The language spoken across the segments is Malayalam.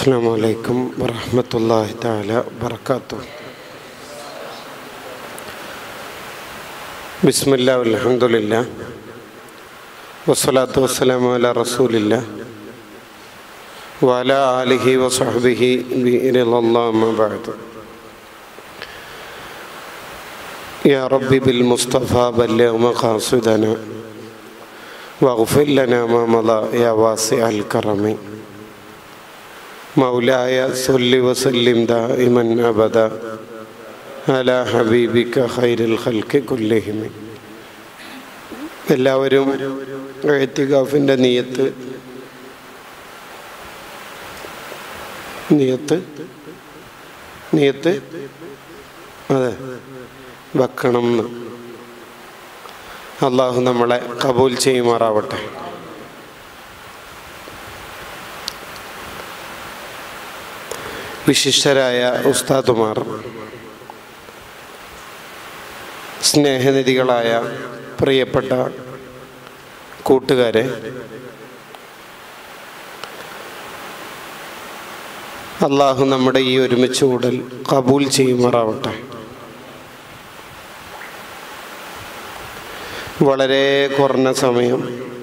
السلام عليكم ورحمة الله تعالى وبركاته بسم الله والحمد لله والصلاة والسلام على رسول الله وعلى آله وصحبه برضا الله ما بعد يا ربي بالمصطفى بلغ مقاصدنا واغفر لنا ما مضى يا واسع الكرم مولاي صل وسلم دائما ابدا على حبيبك خير الخلق كلهم എല്ലാവരും എത്തികാഫിൻ്റെ നീയത്ത് നീയത്ത് നീയത്ത് അതെ വെക്കണം എന്ന് അള്ളാഹു നമ്മളെ കബൂൽ ചെയ്യുമാറാവട്ടെ വിശിഷ്ടരായ ഉസ്താദുമാർ സ്നേഹനിധികളായ പ്രിയപ്പെട്ട കൂട്ടുകാരെ അള്ളാഹു നമ്മുടെ ഈ ഒരുമിച്ച് കൂടൽ കബൂൽ ചെയ്യുമാറാവട്ടെ വളരെ കുറഞ്ഞ സമയം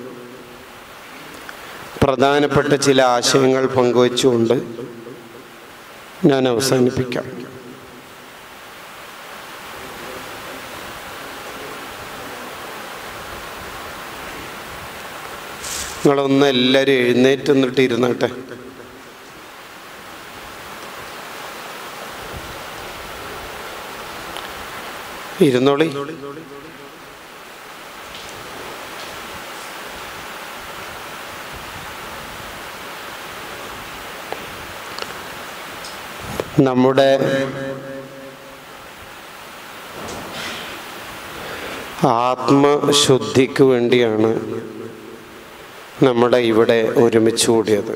പ്രധാനപ്പെട്ട ചില ആശയങ്ങൾ പങ്കുവച്ചുകൊണ്ട് ഞാൻ അവസാനിപ്പിക്കാം നിങ്ങളൊന്ന് എല്ലാവരും എഴുന്നേറ്റ് നിന്നിട്ട് ഇരുന്നട്ടെ ഇരുന്നോളി നമ്മുടെ ആത്മശുദ്ധിക്ക് വേണ്ടിയാണ് നമ്മുടെ ഇവിടെ ഒരുമിച്ച് കൂടിയത്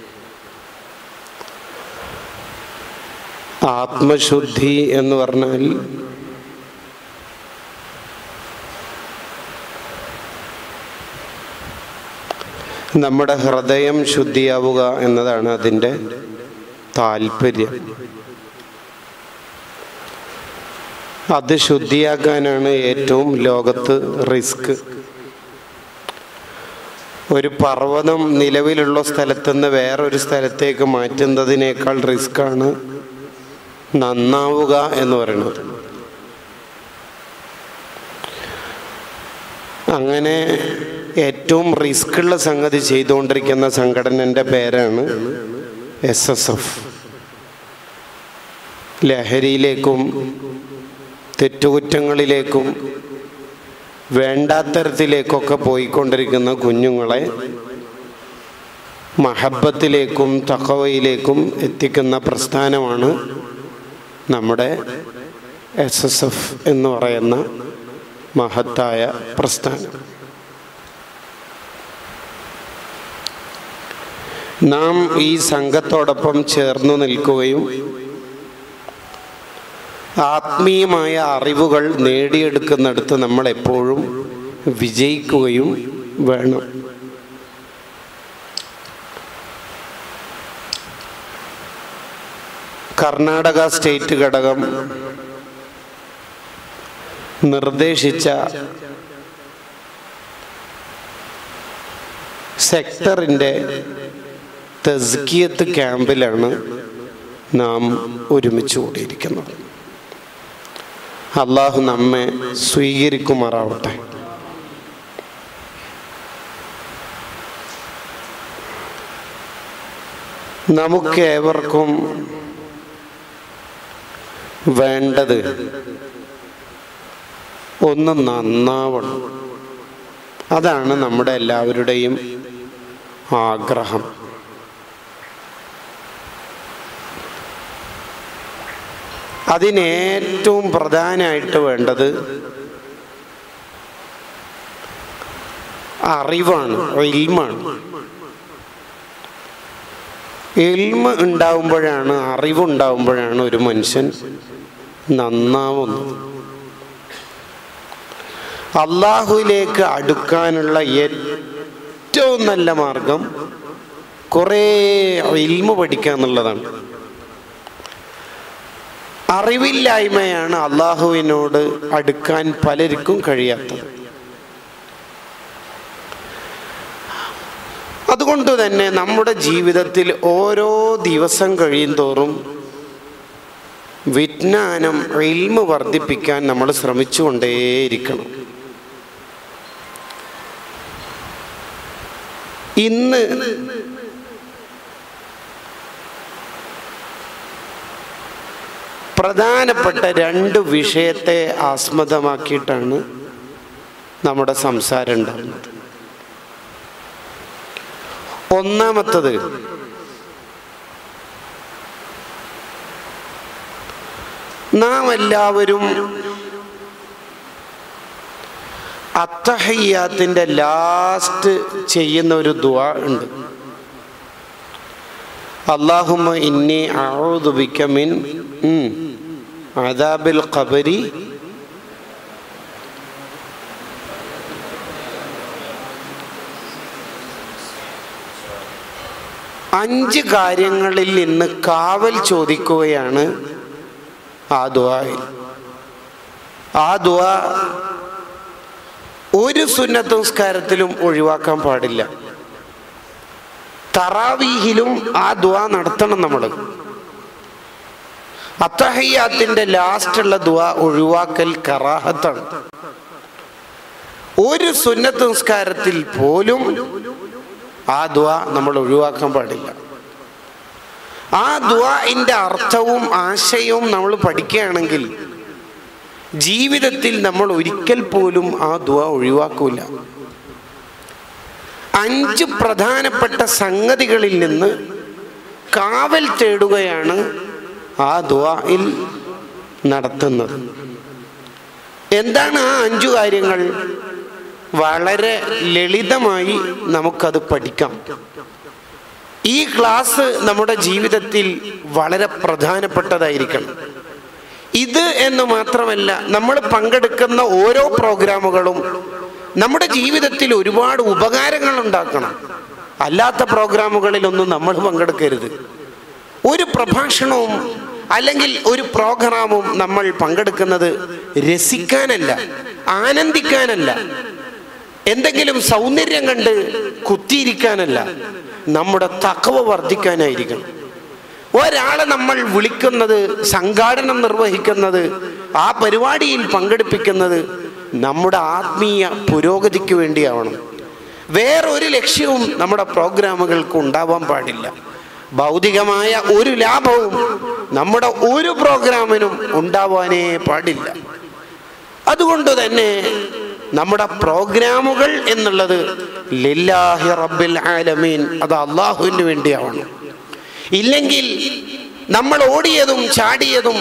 ആത്മശുദ്ധി എന്ന് പറഞ്ഞാൽ നമ്മുടെ ഹൃദയം ശുദ്ധിയാവുക എന്നതാണ് അതിൻ്റെ താല്പര്യം അത് ശുദ്ധിയാക്കാനാണ് ഏറ്റവും ലോകത്ത് റിസ്ക് ഒരു പർവ്വതം നിലവിലുള്ള സ്ഥലത്തുനിന്ന് വേറൊരു സ്ഥലത്തേക്ക് മാറ്റുന്നതിനേക്കാൾ റിസ്ക്കാണ് നന്നാവുക എന്ന് പറയുന്നത് അങ്ങനെ ഏറ്റവും റിസ്ക്കുള്ള സംഗതി ചെയ്തുകൊണ്ടിരിക്കുന്ന സംഘടനൻ്റെ പേരാണ് എസ് എസ് എഫ് ലഹരിയിലേക്കും തെറ്റുകുറ്റങ്ങളിലേക്കും വേണ്ടാത്തരത്തിലേക്കൊക്കെ പോയിക്കൊണ്ടിരിക്കുന്ന കുഞ്ഞുങ്ങളെ മഹബത്തിലേക്കും തക്കവയിലേക്കും എത്തിക്കുന്ന പ്രസ്ഥാനമാണ് നമ്മുടെ എസ് എസ് എഫ് എന്ന് പറയുന്ന മഹത്തായ പ്രസ്ഥാനം നാം ഈ സംഘത്തോടൊപ്പം ചേർന്നു നിൽക്കുകയും ആത്മീയമായ അറിവുകൾ നേടിയെടുക്കുന്നിടത്ത് നമ്മൾ എപ്പോഴും വിജയിക്കുകയും വേണം കർണാടക സ്റ്റേറ്റ് ഘടകം നിർദ്ദേശിച്ച സെക്ടറിൻ്റെ തെസ്കിയത്ത് ക്യാമ്പിലാണ് നാം ഒരുമിച്ച് കൂടിയിരിക്കുന്നത് അള്ളാഹു നമ്മെ സ്വീകരിക്കുമാറാവട്ടെ നമുക്ക് ഏവർക്കും വേണ്ടത് ഒന്ന് നന്നാവണം അതാണ് നമ്മുടെ എല്ലാവരുടെയും ആഗ്രഹം അതിനേറ്റവും പ്രധാനമായിട്ട് വേണ്ടത് അറിവാണ് ഇൽമാണ് എൽമ ഉണ്ടാവുമ്പോഴാണ് അറിവുണ്ടാവുമ്പോഴാണ് ഒരു മനുഷ്യൻ നന്നാവുന്നത് അള്ളാഹുവിലേക്ക് അടുക്കാനുള്ള ഏറ്റവും നല്ല മാർഗം കുറേ ഇൽമ പഠിക്കുക എന്നുള്ളതാണ് അറിവില്ലായ്മയാണ് അള്ളാഹുവിനോട് അടുക്കാൻ പലർക്കും കഴിയാത്തത് അതുകൊണ്ട് തന്നെ നമ്മുടെ ജീവിതത്തിൽ ഓരോ ദിവസം കഴിയും തോറും വിജ്ഞാനം ഇൽമ വർദ്ധിപ്പിക്കാൻ നമ്മൾ ശ്രമിച്ചുകൊണ്ടേയിരിക്കണം ഇന്ന് പ്രധാനപ്പെട്ട രണ്ട് വിഷയത്തെ ആസ്പദമാക്കിയിട്ടാണ് നമ്മുടെ സംസാരം ഉണ്ടാകുന്നത് ഒന്നാമത്തത് നാം എല്ലാവരും അത്തഹയ്യാത്തിൻ്റെ ലാസ്റ്റ് ചെയ്യുന്ന ഒരു ദുആ ഉണ്ട് അള്ളാഹുമ ഇന്നി അഊദുബിക മിൻ ഉം, അദാബിൽ ഖബരി അഞ്ച് കാര്യങ്ങളിൽ നിന്ന് കാവൽ ചോദിക്കുകയാണ് ആ ദുആയിൽ ആ ദുആ ഒരു സുന്നത്ത് നിസ്കാരത്തിലും ഒഴിവാക്കാൻ പാടില്ല തറാവീഹിലും ആ ദുആ നടത്തണം നമ്മൾ അത്തഹയ്യാത്തിന്റെ ലാസ്റ്റുള്ള ദുആ ഒഴിവാക്കൽ കറാഹത്താണ് ഒരു സുന്നത്ത് നിസ്കാരത്തിൽ പോലും ആ ദുആ നമ്മൾ ഒഴിവാക്കാൻ പാടില്ല ആ ദുആന്റെ അർത്ഥവും ആശയവും നമ്മൾ പഠിക്കുകയാണെങ്കിൽ ജീവിതത്തിൽ നമ്മൾ ഒരിക്കൽ പോലും ആ ദുആ ഒഴിവാക്കൂല അഞ്ച് പ്രധാനപ്പെട്ട സംഗതികളിൽ നിന്ന് കാവൽ തേടുകയാണ് ആ ദുആയിൽ നടത്തുന്നത് എന്താണ് ആ അഞ്ചു കാര്യങ്ങൾ വളരെ ലളിതമായി നമുക്കത് പഠിക്കാം ഈ ക്ലാസ് നമ്മുടെ ജീവിതത്തിൽ വളരെ പ്രധാനപ്പെട്ടതായിരിക്കണം ഇത് എന്ന് മാത്രമല്ല നമ്മൾ പങ്കെടുക്കുന്ന ഓരോ പ്രോഗ്രാമുകളും നമ്മുടെ ജീവിതത്തിൽ ഒരുപാട് ഉപകാരങ്ങൾ ഉണ്ടാക്കണം അല്ലാത്ത പ്രോഗ്രാമുകളിലൊന്നും നമ്മൾ പങ്കെടുക്കരുത് ഒരു പ്രഭാഷണവും അല്ലെങ്കിൽ ഒരു പ്രോഗ്രാമും നമ്മൾ പങ്കെടുക്കുന്നത് രസിക്കാനല്ല ആനന്ദിക്കാനല്ല എന്തെങ്കിലും സൗന്ദര്യം കണ്ട് കുത്തിയിരിക്കാനല്ല നമ്മുടെ തക്കവ വർദ്ധിക്കാനായിരിക്കണം ഒരാളെ നമ്മൾ വിളിക്കുന്നത് സംഘാടനം നിർവഹിക്കുന്നത് ആ പരിപാടിയിൽ പങ്കെടുപ്പിക്കുന്നത് നമ്മുടെ ആത്മീയ പുരോഗതിക്ക് വേണ്ടിയാവണം വേറൊരു ലക്ഷ്യവും നമ്മുടെ പ്രോഗ്രാമുകൾക്ക് ഉണ്ടാവാൻ പാടില്ല ഭൗതികമായ ഒരു ലാഭവും നമ്മുടെ ഒരു പ്രോഗ്രാമിനും ഉണ്ടാവാനേ പാടില്ല അതുകൊണ്ട് തന്നെ നമ്മുടെ പ്രോഗ്രാമുകൾ എന്നുള്ളത് ലില്ലാഹി റബ്ബിൽ ആലമീൻ അത് അള്ളാഹുവിന് വേണ്ടിയാവണം ഇല്ലെങ്കിൽ നമ്മൾ ഓടിയതും ചാടിയതും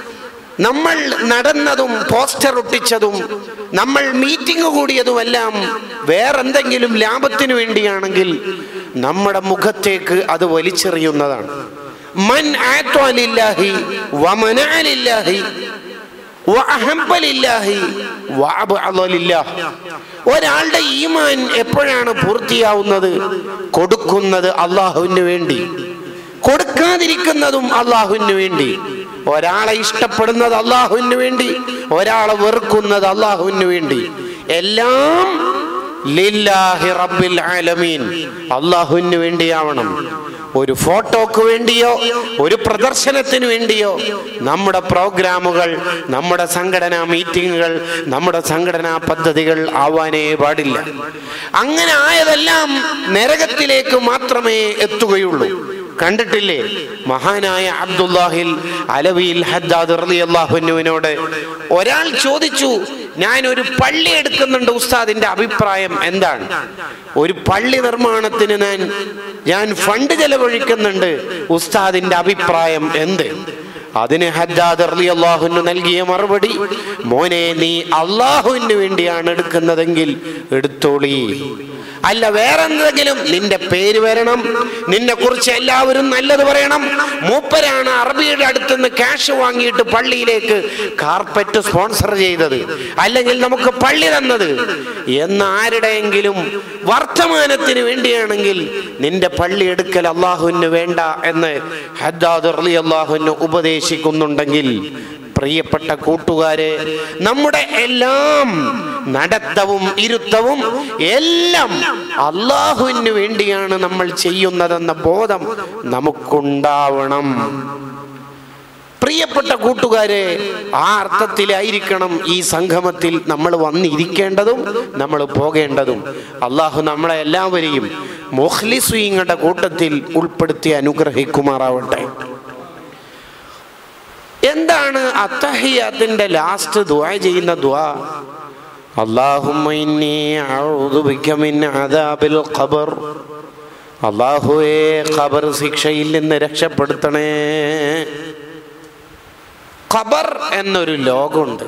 നമ്മൾ നടന്നതും പോസ്റ്റർ ഒട്ടിച്ചതും നമ്മൾ മീറ്റിംഗ് കൂടിയതുമെല്ലാം വേറെന്തെങ്കിലും ലാഭത്തിന് വേണ്ടിയാണെങ്കിൽ നമ്മുടെ മുഖത്തേക്ക് അത് വലിച്ചെറിയുന്നതാണ് മൻ ആത്വാലില്ലാഹി വമനാലില്ലാഹി വഅഹബ്ബലില്ലാഹി വഅബ്അദലില്ലാഹ്. ഒരാളുടെ ഈമാൻ എപ്പോഴാണ് പൂർത്തിയാവുന്നത് കൊടുക്കുന്നത് അള്ളാഹുവിന് വേണ്ടി കൊടുക്കാതിരിക്കുന്നതും അള്ളാഹുവിന് വേണ്ടി ഒരാളെ ഇഷ്ടപ്പെടുന്നത് അള്ളാഹുവിന് വേണ്ടി ഒരാളെ വെറുക്കുന്നത് അള്ളാഹുവിന് വേണ്ടി എല്ലാം ലില്ലാഹി റബ്ബിൽ ആലമീൻ അള്ളാഹുവിന് വേണ്ടിയാവണം ഒരു ഫോട്ടോക്ക് വേണ്ടിയോ ഒരു പ്രദർശനത്തിന് വേണ്ടിയോ നമ്മുടെ പ്രോഗ്രാമുകൾ നമ്മുടെ സംഘടനാ മീറ്റിങ്ങുകൾ നമ്മുടെ സംഘടനാ പദ്ധതികൾ ആവാനേ പാടില്ല അങ്ങനെ ആയതെല്ലാം നരകത്തിലേക്ക് മാത്രമേ എത്തുകയുള്ളൂ കണ്ടിട്ടില്ലേ മഹാനായ അബ്ദുല്ലാഹിൽ അലവിയിൽ ഹദ്ദാദ് റളിയല്ലാഹുവിനോട് ഒരാൾ ചോദിച്ചു ഞാൻ ഒരു പള്ളി എടുക്കുന്നുണ്ട് ഉസ്താദിന്റെ അഭിപ്രായം എന്താണ് ഒരു പള്ളി നിർമ്മാണത്തിന് ഞാൻ ഞാൻ ഫണ്ട് ചെലവഴിക്കുന്നുണ്ട് ഉസ്താദിന്റെ അഭിപ്രായം എന്ത് അതിന് ഹദ്ദാദ് റളിയല്ലാഹുവിന് നൽകിയ മറുപടി മോനെ നീ അള്ളാഹുവിന് വേണ്ടിയാണ് എടുക്കുന്നതെങ്കിൽ എടുത്തോളി അല്ല വേറെന്തെങ്കിലും നിന്റെ പേര് വരണം നിന്നെ കുറിച്ച് എല്ലാവരും നല്ലത് പറയണം മൂപ്പരാണ് അറബിയുടെ അടുത്തുനിന്ന് ക്യാഷ് വാങ്ങിയിട്ട് പള്ളിയിലേക്ക് കാർപ്പറ്റ് സ്പോൺസർ ചെയ്തത് അല്ലെങ്കിൽ നമുക്ക് പള്ളി തന്നത് എന്ന് ആരുടെയെങ്കിലും വർത്തമാനത്തിന് വേണ്ടിയാണെങ്കിൽ നിന്റെ പള്ളി എടുക്കൽ അള്ളാഹുവിന് വേണ്ട എന്ന് ഹദ്ദാദ് റളി അള്ളാഹുവിന് ഉപദേശിക്കുന്നുണ്ടെങ്കിൽ പ്രിയപ്പെട്ട കൂട്ടുകാരെ നമ്മുടെ എല്ലാം നടത്തവും ഇരുത്തവും എല്ലാം അള്ളാഹുവിന് വേണ്ടിയാണ് നമ്മൾ ചെയ്യുന്നതെന്ന ബോധം നമുക്കുണ്ടാവണം പ്രിയപ്പെട്ട കൂട്ടുകാരെ ആ അർത്ഥത്തിലായിരിക്കണം ഈ സംഗമത്തിൽ നമ്മൾ വന്നിരിക്കേണ്ടതും നമ്മൾ പോകേണ്ടതും അള്ളാഹു നമ്മളെ എല്ലാവരെയും മുഖ്ലിസ്വീങ്ങളുടെ കൂട്ടത്തിൽ ഉൾപ്പെടുത്തി അനുഗ്രഹിക്കുമാറാവട്ടെ എന്താണ് അത്തഹിയാത്തിന്റെ ലാസ്റ്റ് ദുആ ചെയ്യുന്ന ദുആ അല്ലാഹുമ്മ ഇന്നി അഊദു ബിക മിൻ അദാബിൽ ഖബർ അല്ലാഹുവേ ഖബർ ശിക്ഷയിൽ നിന്ന് രക്ഷപ്പെടുത്തണേ ഖബർ എന്നൊരു ലോകമുണ്ട്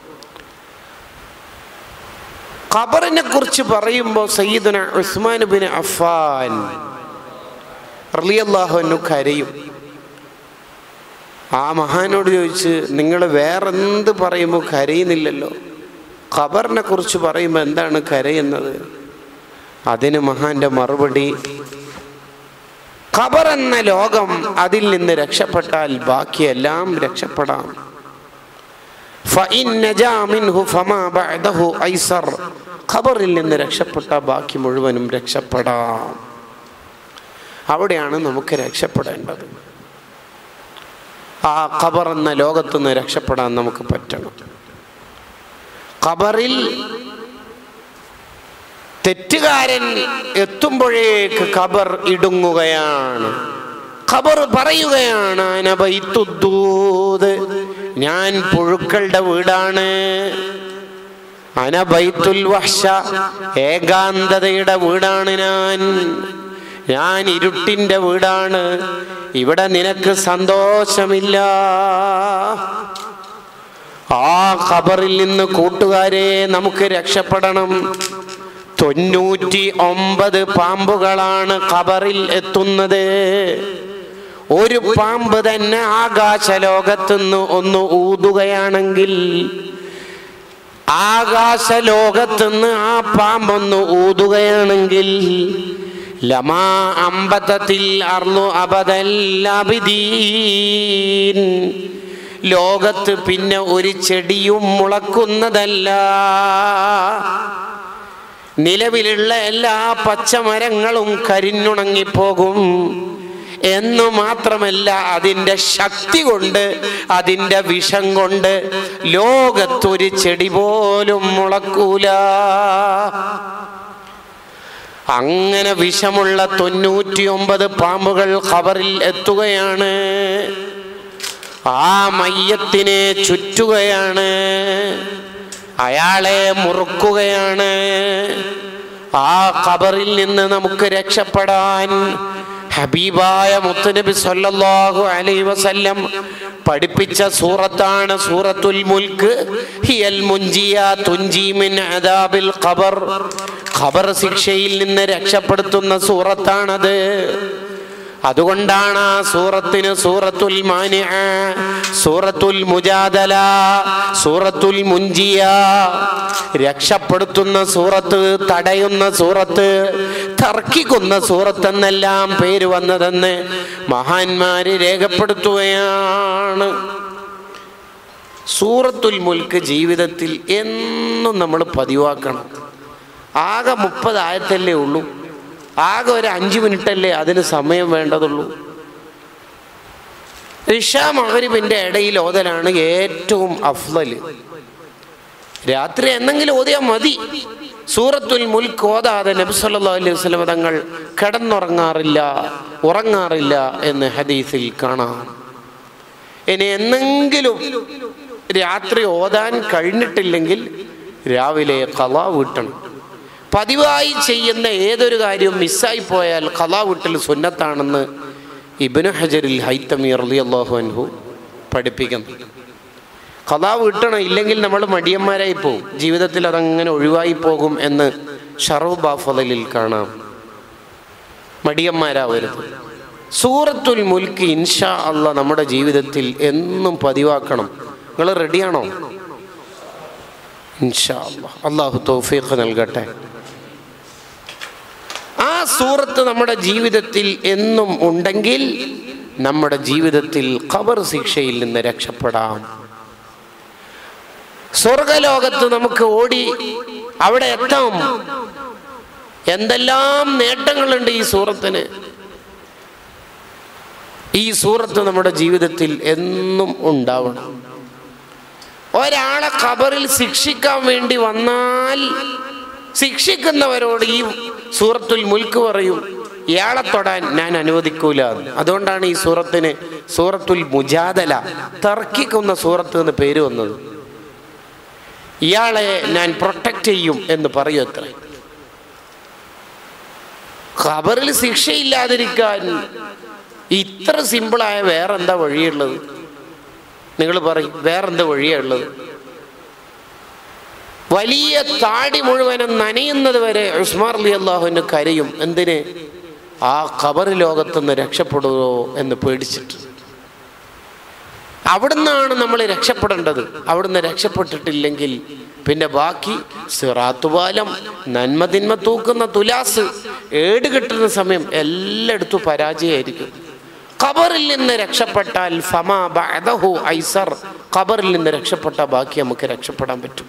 ഖബറിനെ കുറിച്ച് പറയുമ്പോൾ സയ്യിദുന ഉസ്മാൻ ബിൻ അഫാൻ റളിയല്ലാഹു കരയും ആ മഹാനോട് ചോദിച്ച് നിങ്ങൾ വേറെന്ത് പറയുമ്പോൾ കരയുന്നില്ലല്ലോ ഖബറിനെ കുറിച്ച് പറയുമ്പോൾ എന്താണ് കരയുന്നത് അതിന് മഹാന്റെ മറുപടി ഖബർ എന്ന ലോകം അതിൽ നിന്ന് രക്ഷപ്പെട്ടാൽ ബാക്കിയെല്ലാം രക്ഷപ്പെടാം ഫഇൻ നജാ മിൻഹു ഫമാ ബഅദഹു ഐസർ ഖബറിൽ നിന്ന് രക്ഷപ്പെട്ട ബാക്കി മുഴുവനും രക്ഷപ്പെടാം അവിടെയാണ് നമുക്ക് രക്ഷപ്പെടേണ്ടത് ആ ഖബർ എന്ന ലോകത്തു നിന്ന് രക്ഷപ്പെടാൻ നമുക്ക് പറ്റണം ഖബറിൽ തെറ്റുകാരൻ എത്തുമ്പോഴേക്ക് ഖബർ ഇടുങ്ങുകയാണ് ഖബർ പറയുകയാണ് അനബൈത്തുദ്ദൂത് ഞാൻ പുഴുക്കളുടെ വീടാണ് അനബൈത്തുൽ വഹ്ഷ ഏകാന്തതയുടെ വീടാണ് ഞാൻ ഞാൻ ഇരുട്ടിന്റെ വീടാണ് ഇവിടെ നിനക്ക് സന്തോഷമില്ല ആ ഖബറിൽ നിന്ന് കൂട്ടുകാരെ നമുക്ക് രക്ഷപ്പെടണം തൊണ്ണൂറ്റി ഒമ്പത് പാമ്പുകളാണ് ഖബറിൽ എത്തുന്നത് ഒരു പാമ്പ് തന്നെ ആകാശലോകത്തുനിന്ന് ഒന്ന് ഊതുകയാണെങ്കിൽ ആകാശലോകത്തുനിന്ന് ആ പാമ്പൊന്ന് ഊതുകയാണെങ്കിൽ ലമാ അമ്പത്തത്തിൽ അർന്നു അബദല്ലാബിദീൻ ലോകത്ത് പിന്നെ ഒരു ചെടിയും മുളക്കുന്നതല്ല നിലവിലുള്ള എല്ലാ പച്ചമരങ്ങളും കരിഞ്ഞുണങ്ങിപ്പോകും എന്നു മാത്രമല്ല അതിൻ്റെ ശക്തി കൊണ്ട് അതിൻ്റെ വിഷം കൊണ്ട് ലോകത്തൊരു ചെടി പോലും മുളക്കൂല അങ്ങനെ വിഷമുള്ള തൊണ്ണൂറ്റി ഒമ്പത് പാമ്പുകൾ ഖബറിൽ എത്തുകയാണ് ആ മയ്യത്തിനെ ചുറ്റുകയാണ് അയാളെ മുറുക്കുകയാണ് ആ ഖബറിൽ നിന്ന് നമുക്ക് രക്ഷപ്പെടാൻ ഹബീബായ മുത്തുനബി സല്ലല്ലാഹു അലൈഹി വസല്ലം പഠിപ്പിച്ച സൂറത്താണ് സൂറത്തുൽ മുൽക്ക് ഹിയൽ മുൻജിയ തുൻജി മിൻ അദാബിൽ ഖബർ ഖബർ ശിക്ഷയിൽ നിന്ന് രക്ഷപ്പെടുത്തുന്ന സൂറത്താണത് അതുകൊണ്ടാണ് ആ സൂറത്തിന് സൂറത്തുൽ മാനിഅ സൂറത്തുൽ മുജാദല സൂറത്തുൽ മുൻജിയ രക്ഷപ്പെടുത്തുന്ന സൂറത്ത് തടയുന്ന സൂറത്ത് തർക്കിക്കുന്ന സൂറത്ത് എന്നെല്ലാം പേര് വന്നതെന്ന് മഹാന്മാര് രേഖപ്പെടുത്തുകയാണ് സൂറത്തുൽ മുൽക്ക് ജീവിതത്തിൽ എന്നും നമ്മൾ പതിവാക്കണം ആകെ മുപ്പത് ആയത്തല്ലേ ഉള്ളൂ ആകെ ഒരു അഞ്ച് മിനിറ്റല്ലേ അതിന് സമയം വേണ്ടതുള്ളൂ ഇഷാ മകരിബിൻ്റെ ഇടയിൽ ഓതലാണ് ഏറ്റവും അഫ്ലല് രാത്രി എന്നെങ്കിലും ഓതിയാൽ മതി സൂറത്തുൽ മുൽക്ക് ഓതാതെ നബി സല്ലല്ലാഹു അലൈഹി വസല്ലം തങ്ങൾ കിടന്നുറങ്ങാറില്ല ഉറങ്ങാറില്ല എന്ന് ഹദീസിൽ കാണാം ഇനി എന്നെങ്കിലും രാത്രി ഓതാൻ കഴിഞ്ഞിട്ടില്ലെങ്കിൽ രാവിലെ കലാ വീട്ടണം പതിവായി ചെയ്യുന്ന ഏതൊരു കാര്യവും മിസ്സായി പോയാൽ കലാ വീട്ടൽ സുന്നത്താണെന്ന് ഇബിനു ഹജറിൽ ഹൈത്തമി റളിയല്ലാഹു അൻഹു പഠിപ്പിക്കുന്നു കലാ വീട്ടണം ഇല്ലെങ്കിൽ നമ്മൾ മടിയന്മാരായി പോകും ജീവിതത്തിൽ അതങ്ങനെ ഒഴിവായി പോകും എന്ന് ഷറൂബാഫലിൽ കാണാം മടിയന്മാരാവരുത് സൂറത്തുൽ മുൽക്ക് ഇൻഷാ അല്ല നമ്മുടെ ജീവിതത്തിൽ എന്നും പതിവാക്കണം നിങ്ങൾ റെഡിയാണോ ഇൻഷാ അല്ലാ അള്ളാഹു തൗഫീഖ് നൽകട്ടെ ആ സൂറത്ത് നമ്മുടെ ജീവിതത്തിൽ എന്നും ഉണ്ടെങ്കിൽ നമ്മുടെ ജീവിതത്തിൽ ഖബർ ശിക്ഷയിൽ നിന്ന് രക്ഷപ്പെടാം സ്വർഗലോകത്ത് നമുക്ക് ഓടി അവിടെ എത്താം എന്തെല്ലാം നേട്ടങ്ങളുണ്ട് ഈ സൂറത്തിന് ഈ സൂറത്ത് നമ്മുടെ ജീവിതത്തിൽ എന്നും ഉണ്ടാവണം ഒരാളെ ഖബറിൽ ശിക്ഷിക്കാൻ വേണ്ടി വന്നാൽ ശിക്ഷിക്കുന്നവരോട് ഈ സൂറത്തുൽ മുൽക്ക് പറയും ഇയാളെ തൊടാൻ ഞാൻ അനുവദിക്കൂല എന്ന്. അതുകൊണ്ടാണ് ഈ സൂറത്തിന് സൂറത്തുൽ മുജാദല തർക്കിക്കുന്ന സൂറത്ത് എന്ന് പേര് വന്നത് ഇയാളെ ഞാൻ പ്രൊട്ടക്റ്റ് ചെയ്യും എന്ന് പറയൂ അത്ര ഖബറിൽ ശിക്ഷയില്ലാതിരിക്കാൻ ഇത്ര സിമ്പിളായ വേറെന്താ വഴിയുള്ളത് നിങ്ങൾ പറയും വേറെന്താ വഴിയുള്ളത് വലിയ താടി മുഴുവനും നനയുന്നത് വരെ ഉസ്മാർ അലി അള്ളാഹുവിന് കരയും എന്തിന് ആ ഖബർ ലോകത്തുനിന്ന് രക്ഷപ്പെടുമോ എന്ന് പേടിച്ചിട്ട് അവിടുന്നാണ് നമ്മൾ രക്ഷപ്പെടേണ്ടത് അവിടുന്ന് രക്ഷപ്പെട്ടിട്ടില്ലെങ്കിൽ പിന്നെ ബാക്കി സിറാത്തുപാലം നന്മ തിന്മ തൂക്കുന്ന തുലാസ് ഏട് കിട്ടുന്ന സമയം എല്ലായിടത്തും പരാജയമായിരിക്കും ഖബറിൽ നിന്ന് രക്ഷപ്പെട്ടാൽ ഫമാ ബഅദഹു ഐസർ ഖബറിൽ നിന്ന് രക്ഷപ്പെട്ട ബാക്കി നമുക്ക് രക്ഷപ്പെടാൻ പറ്റും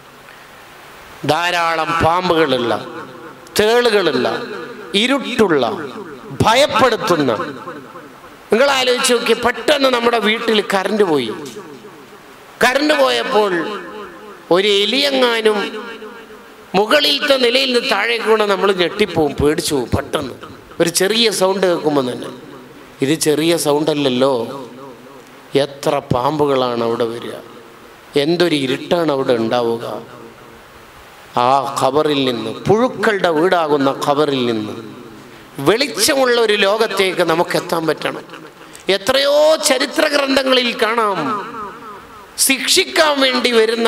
ധാരാളം പാമ്പുകളുള്ള തേളുകളുള്ള ഇരുട്ടുള്ള ഭയപ്പെടുത്തുന്ന നിങ്ങൾ ആലോചിച്ച് നോക്കി പെട്ടെന്ന് നമ്മുടെ വീട്ടിൽ കറണ്ട് പോയി കറണ്ട് പോയപ്പോൾ ഒരു എലിയെങ്ങാനും മുകളിലത്തെ നിലയിൽ നിന്ന് താഴേക്ക് വീണ നമ്മൾ ഞെട്ടിപ്പോവും പേടിച്ചു പോവും പെട്ടെന്ന് ഒരു ചെറിയ സൗണ്ട് കേൾക്കുമ്പോൾ തന്നെ ഇത് ചെറിയ സൗണ്ട് അല്ലല്ലോ എത്ര പാമ്പുകളാണ് അവിടെ വരിക എന്തൊരു ഇരുട്ടാണ് അവിടെ ഉണ്ടാവുക ആ ഖബറിൽ നിന്ന് പുഴുക്കളുടെ വീടാകുന്ന ഖബറിൽ നിന്ന് വെളിച്ചമുള്ള ഒരു ലോകത്തേക്ക് നമുക്ക് എത്താൻ പറ്റണം എത്രയോ ചരിത്ര ഗ്രന്ഥങ്ങളിൽ കാണാം ശിക്ഷിക്കാൻ വേണ്ടി വരുന്ന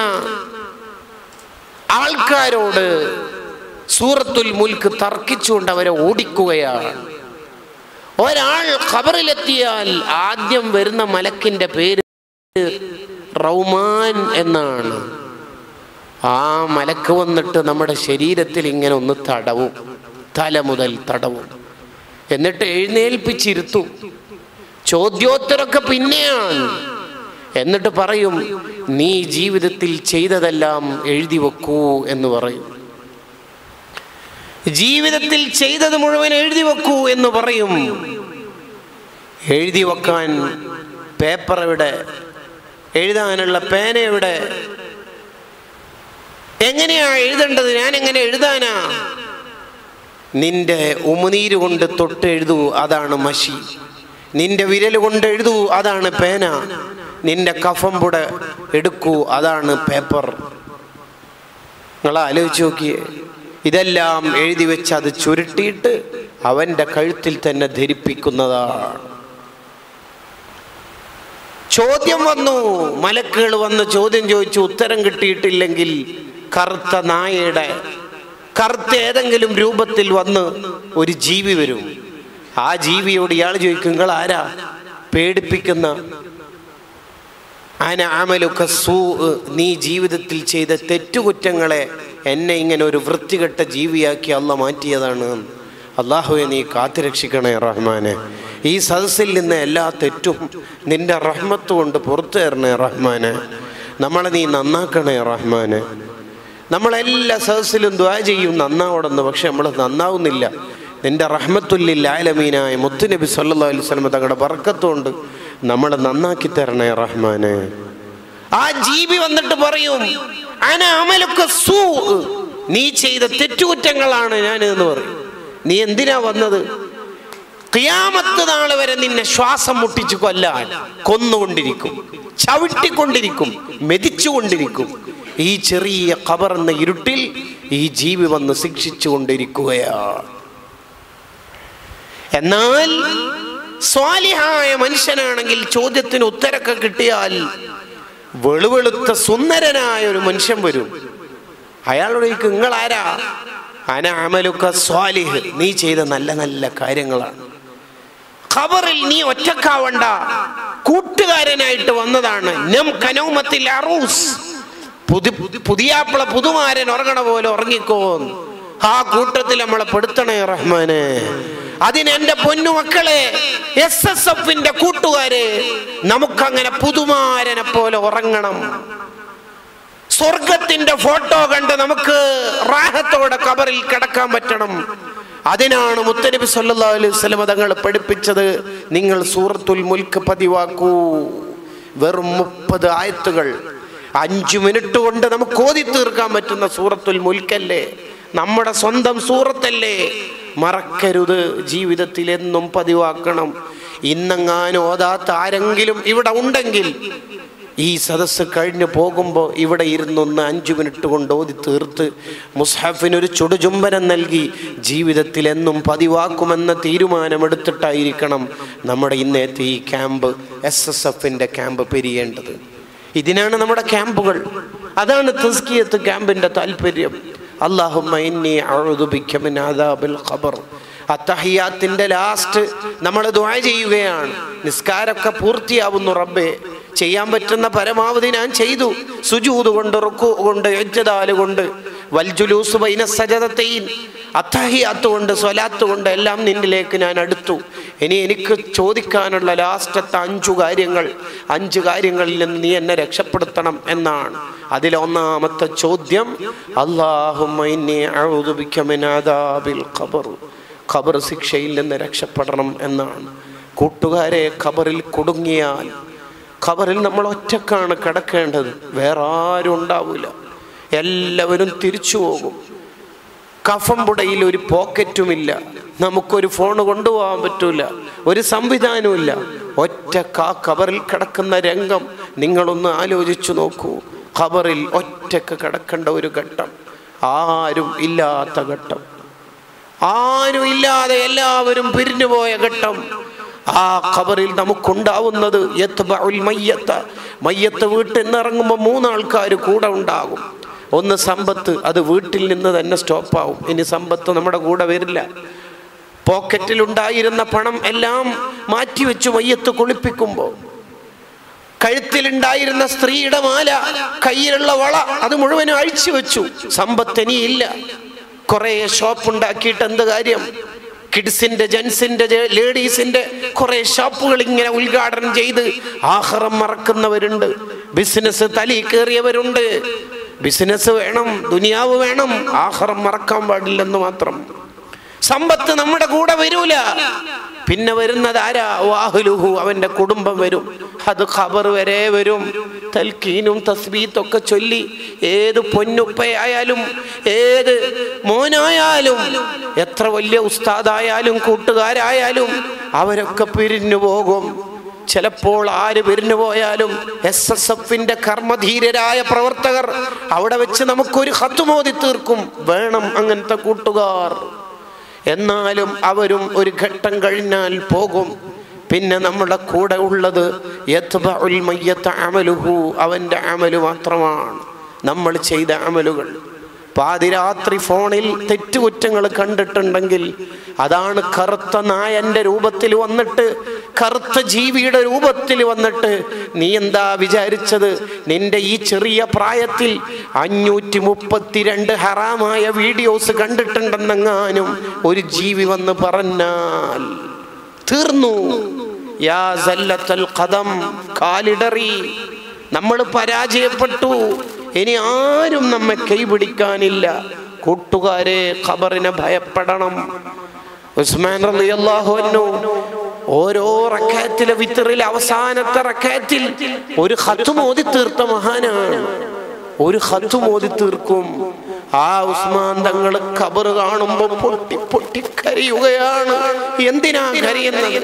ആൾക്കാരോട് സൂറത്തുൽ മുൽക്ക് തർക്കിച്ചുകൊണ്ട് അവരെ ഓടിക്കുകയാണ് ഒരാൾ ഖബറിലെത്തിയാൽ ആദ്യം വരുന്ന മലക്കിന്റെ പേര് റൗമാൻ എന്നാണ് ആ മലക്ക് വന്നിട്ട് നമ്മുടെ ശരീരത്തിൽ ഇങ്ങനെ ഒന്ന് തടവും തല മുതൽ തടവും എന്നിട്ട് എഴുന്നേൽപ്പിച്ചിരുത്തും ചോദ്യോത്തരമൊക്കെ പിന്നെയാണ് എന്നിട്ട് പറയും നീ ജീവിതത്തിൽ ചെയ്തതെല്ലാം എഴുതി വെക്കൂ എന്ന് പറയും ജീവിതത്തിൽ ചെയ്തത് മുഴുവൻ എഴുതി വെക്കൂ എന്ന് പറയും എഴുതി വെക്കാൻ പേപ്പർ എവിടെ എഴുതാനുള്ള പേന എവിടെ എങ്ങനെയാ എഴുതേണ്ടത് ഞാൻ എങ്ങനെ എഴുതാനാ നിന്റെ ഉമുനീര് കൊണ്ട് തൊട്ട് എഴുതൂ അതാണ് മഷി നിന്റെ വിരൽ കൊണ്ട് എഴുതൂ അതാണ് പേന നിന്റെ കഫം പുട എടുക്കൂ അതാണ് പേപ്പർ നിങ്ങൾ ആലോചിച്ച് നോക്കിയേ ഇതെല്ലാം എഴുതി വെച്ച് അത് ചുരുട്ടിയിട്ട് അവന്റെ കഴുത്തിൽ തന്നെ ധരിപ്പിക്കുന്നതാണ് ചോദ്യം വന്നു മലക്കുകൾ വന്ന് ചോദ്യം ചോദിച്ചു ഉത്തരം കിട്ടിയിട്ടില്ലെങ്കിൽ കറുത്ത നായയുടെ കറുത്ത ഏതെങ്കിലും രൂപത്തിൽ വന്ന് ഒരു ജീവി വരും ആ ജീവിയോട് ഇയാൾ ചോദിക്കും നിങ്ങൾ ആരാ പേടിപ്പിക്കുന്ന അന അമലുക സൂ നീ ജീവിതത്തിൽ ചെയ്ത തെറ്റുകുറ്റങ്ങളെ എന്നെ ഇങ്ങനെ ഒരു വൃത്തികെട്ട ജീവിയാക്കി അല്ല മാറ്റിയതാണ് അള്ളാഹുവെ നീ കാത്തുരക്ഷിക്കണേ റഹ്മാനെ ഈ സദസ്സിൽ നിന്ന് എല്ലാ തെറ്റും നിന്റെ റഹ്മത്ത് കൊണ്ട് പുറത്തു തരണേ റഹ്മാനെ നമ്മളെ നീ നന്നാക്കണേ റഹ്മാനെ നമ്മളെല്ലാ സദസ്സിലും ദ്വാ ചെയ്യും നന്നാവണമെന്ന് പക്ഷെ നമ്മൾ നന്നാവുന്നില്ല നിന്റെ റഹ്മത്തുല്ലിൽ ആലമീനായ മുത്തുനബി സല്ലാ അലൈഹി സ്വലമ തങ്ങളുടെ ബർക്കത്തുകൊണ്ട് നമ്മളെ നന്നാക്കി തരണേ റഹ്മാനെ ആ ജീവി വന്നിട്ട് പറയും അന അമലൊക്കെ സൂ നീ ചെയ്ത തെറ്റുകുറ്റങ്ങളാണ് ഞാൻ എന്ന് പറയും നീ എന്തിനാ വന്നത് ഖിയാമത്ത് നാൾ വരെ നിന്നെ ശ്വാസം മുട്ടിച്ചു കൊല്ലാൻ കൊന്നുകൊണ്ടിരിക്കും ചവിട്ടിക്കൊണ്ടിരിക്കും മെതിച്ചുകൊണ്ടിരിക്കും ഈ ചെറിയ ഖബർ എന്ന ഇരുട്ടിൽ ഈ ജീവി വന്ന് ശിക്ഷിച്ചു കൊണ്ടിരിക്കുകയാണ് എന്നാൽ സ്വാലിഹായ മനുഷ്യനാണെങ്കിൽ ചോദ്യത്തിന് ഉത്തരമൊക്കെ കിട്ടിയാൽ വെളുവെളുത്ത സുന്ദരനായ ഒരു മനുഷ്യൻ വരും അയാളോട് ചോദിക്കും നിങ്ങൾ ആരാ അന അമലുക്ക സ്വാലിഹ് നീ ചെയ്ത നല്ല നല്ല കാര്യങ്ങളാണ് ഖബറിൽ നീ ഒറ്റക്കാവണ്ട കൂട്ടുകാരനായിട്ട് വന്നതാണ് നം കനൗമത്തിൽ അറൂസ് പുതു പുതിയാപ്പിള പുതുമാരൻ ഉറങ്ങണ പോലെ ഉറങ്ങിക്കോന്ന് ആ കൂട്ടത്തിൽ നമ്മളെ പെടുത്തണേ റഹ്മാനെ അതിന് എന്റെ പൊന്നു മക്കളെ എസ് എസ് എഫിന്റെ കൂട്ടുകാരെ നമുക്കങ്ങനെ പുതുമാരനെ പോലെ ഉറങ്ങണം സ്വർഗത്തിന്റെ ഫോട്ടോ കണ്ട് നമുക്ക് റാഹത്തോടെ കബറിൽ കിടക്കാൻ പറ്റണം അതിനാണ് മുത്തനബി സല്ലല്ലാഹു അലൈഹി വസല്ലം തങ്ങൾ പഠിപ്പിച്ചത് നിങ്ങൾ സൂറത്തുൽ മുൽക്ക് പതിവാക്കൂ വെറും മുപ്പത് ആയത്തുകൾ അഞ്ചു മിനിറ്റ് കൊണ്ട് നമുക്ക് ഓതി തീർക്കാൻ പറ്റുന്ന സൂറത്തുൽ മുൽക്കല്ലേ നമ്മുടെ സ്വന്തം സൂറത്തല്ലേ മറക്കരുത് ജീവിതത്തിൽ എന്നും പതിവാക്കണം ഇന്നെങ്ങാനും ഓതാത്ത ആരെങ്കിലും ഇവിടെ ഉണ്ടെങ്കിൽ ഈ സദസ്സ് കഴിഞ്ഞു പോകുമ്പോൾ ഇവിടെ ഇരുന്നൊന്ന് അഞ്ചു മിനിറ്റ് കൊണ്ട് ഓതി തീർത്ത് മുസ്ഹഫിനൊരു ചുടുചുംബനം നൽകി ജീവിതത്തിൽ എന്നും പതിവാക്കുമെന്ന തീരുമാനമെടുത്തിട്ടായിരിക്കണം നമ്മുടെ ഇന്നത്തെ ഈ ക്യാമ്പ് എസ് എസ് എഫിൻ്റെ ക്യാമ്പ് പിരിയേണ്ടത് ഇതിനാണ് നമ്മുടെ ക്യാമ്പുകൾ അതാണ് തസ്കിയത്ത് ക്യാമ്പിൻ്റെ താല്പര്യം അള്ളാഹുമ്മ ഇന്നി അഊദു ബിക മിൻ അദാബിൽ ഖബർ അത്തഹിയാത്തിന്റെ ലാസ്റ്റ് നമ്മൾ ദുആ ചെയ്യുകയാണ് നിസ്കാരമൊക്കെ പൂർത്തിയാവുന്നു റബ്ബേ ചെയ്യാൻ പറ്റുന്ന പരമാവധി ഞാൻ ചെയ്തു സുജൂത് കൊണ്ട് റുക്കു കൊണ്ട് എജ്ജദാല് കൊണ്ട് വൽജുലൂസ് ബൈന സജദത്തൈൻ അത്തഹിയാത്ത് കൊണ്ട് സ്വലാത്ത് കൊണ്ട് എല്ലാം നിന്നിലേക്ക് ഞാൻ അടുത്തു ഇനി എനിക്ക് ചോദിക്കാനുള്ള ലാസ്റ്റത്തെ അഞ്ചു കാര്യങ്ങൾ അഞ്ച് കാര്യങ്ങളിൽ നിന്ന് നീ എന്നെ രക്ഷപ്പെടുത്തണം എന്നാണ് അതിലൊന്നാമത്തെ ചോദ്യം അള്ളാഹുമ്മ ഇന്നി അഊദു ബിക മിൻ അദാബിൽ ഖബർ ഖബർ ശിക്ഷയിൽ നിന്ന് രക്ഷപ്പെടണം എന്നാണ് കൂട്ടുകാരെ ഖബറിൽ കുടുങ്ങിയാൽ ഖബറിൽ നമ്മൾ ഒറ്റക്കാണ് കിടക്കേണ്ടത് വേറെ ആരും ഉണ്ടാവില്ല എല്ലാവരും തിരിച്ചു പോകും കഫംപുടയിൽ ഒരു പോക്കറ്റുമില്ല നമുക്കൊരു ഫോൺ കൊണ്ടുപോകാൻ പറ്റൂല ഒരു സംവിധാനവുമില്ല ഒറ്റ കാ കബറിൽ കിടക്കുന്ന രംഗം നിങ്ങളൊന്ന് ആലോചിച്ചു നോക്കൂ ഖബറിൽ ഒറ്റക്ക് കിടക്കേണ്ട ഒരു ഘട്ടം ആരും ഇല്ലാത്ത ഘട്ടം ആരും ഇല്ലാതെ എല്ലാവരും പിരിഞ്ഞുപോയ ഘട്ടം ആ ഖബറിൽ നമുക്കുണ്ടാവുന്നത് യത്ബഉൽ മയ്യത്ത മയ്യത്ത് വീട്ടിൽ നിന്ന് ഇറങ്ങുമ്പോൾ മൂന്നാൾക്കാർ കൂടെ ഉണ്ടാകും ഒന്ന് സമ്പത്ത് അത് വീട്ടിൽ നിന്ന് തന്നെ സ്റ്റോപ്പാവും ഇനി സമ്പത്ത് നമ്മുടെ കൂടെ വരില്ല പോക്കറ്റിലുണ്ടായിരുന്ന പണം എല്ലാം മാറ്റിവെച്ചു മയ്യത്ത് കുളിപ്പിക്കുമ്പോൾ കഴുത്തിലുണ്ടായിരുന്ന സ്ത്രീയുടെ മാല കയ്യിലുള്ള വള അത് മുഴുവനും അഴിച്ചു വെച്ചു സമ്പത്ത് ഇനിയില്ല കുറെ ഷോപ്പ് ഉണ്ടാക്കിയിട്ട് എന്ത് കാര്യം കിഡ്സിന്റെ ജെൻസിന്റെ ജെ- ലേഡീസിന്റെ കുറെ ഷോപ്പുകൾ ഇങ്ങനെ ഉദ്ഘാടനം ചെയ്ത് ആഹാരം മറക്കുന്നവരുണ്ട് ബിസിനസ് തലി കയറിയവരുണ്ട് ബിസിനസ് വേണം ദുനിയാവ് വേണം ആഹാരം മറക്കാൻ പാടില്ലെന്ന് മാത്രം സമ്പത്ത് നമ്മുടെ കൂടെ വരൂല പിന്നെ വരുന്നത് ആരാ വാഹുലുഹു അവന്റെ കുടുംബം വരും അത് ഖബർ വരെ വരും തൽക്കീനും തസ്ബീത്തൊക്കെ ചൊല്ലി ഏത് പൊന്നുപ്പയായാലും ഏത് മോനായാലും എത്ര വലിയ ഉസ്താദായാലും കൂട്ടുകാരായാലും അവരൊക്കെ പിരിഞ്ഞു പോകും ചിലപ്പോൾ ആര് പിരിഞ്ഞു പോയാലും എസ് എസ് എഫിന്റെ കർമ്മധീരരായ പ്രവർത്തകർ അവിടെ വെച്ച് നമുക്കൊരു ഹത്തുമോതി തീർക്കും വേണം അങ്ങനത്തെ കൂട്ടുകാർ എന്നാലും അവരും ഒരു ഘട്ടം കഴിഞ്ഞാൽ പോകും പിന്നെ നമ്മുടെ കൂടെ ഉള്ളത് യത്ബഉൽ മയ്യത്ത അമലുഹു അവൻ്റെ അമല് മാത്രമാണ് നമ്മൾ ചെയ്ത അമലുകൾ പാതിരാത്രി ഫോണിൽ തെറ്റുകുറ്റങ്ങൾ കണ്ടിട്ടുണ്ടെങ്കിൽ അതാണ് കറുത്ത നായന്റെ രൂപത്തിൽ വന്നിട്ട് കറുത്ത ജീവിയുടെ രൂപത്തിൽ വന്നിട്ട് നീ എന്താ വിചാരിച്ചത് നിന്റെ ഈ ചെറിയ പ്രായത്തിൽ അഞ്ഞൂറ്റി മുപ്പത്തിരണ്ട് ഹറാമായ വീഡിയോസ് കണ്ടിട്ടുണ്ടെന്നെങ്ങാനും ഒരു ജീവി വന്ന് പറഞ്ഞാൽ തീർന്നു യാ സല്ലത്തൽ ഖദം കാലിടറി നമ്മൾ പരാജയപ്പെട്ടു ഇനി ആരും നമ്മെ കൈപിടിക്കാനില്ല കൂട്ടുകാരെ ഖബറിനെ ഭയപ്പെടണം ഉസ്മാൻ റളിയല്ലാഹു അൻഹു ഓരോ റക്കാത്തിലെ വിത്തറിൽ അവസാനത്തെ റക്കാത്തിൽ ഒരു ഹത്തും ഓതി തീർത്ത മഹാനാണ് ഒരു ഹത്തും ഓതി തീർക്കും ആ ഉസ്മാൻ തങ്ങൾ ഖബർ കാണുമ്പോ പൊട്ടി പൊട്ടി കരയുകയാണ് എന്തിനാ കരയുന്നത്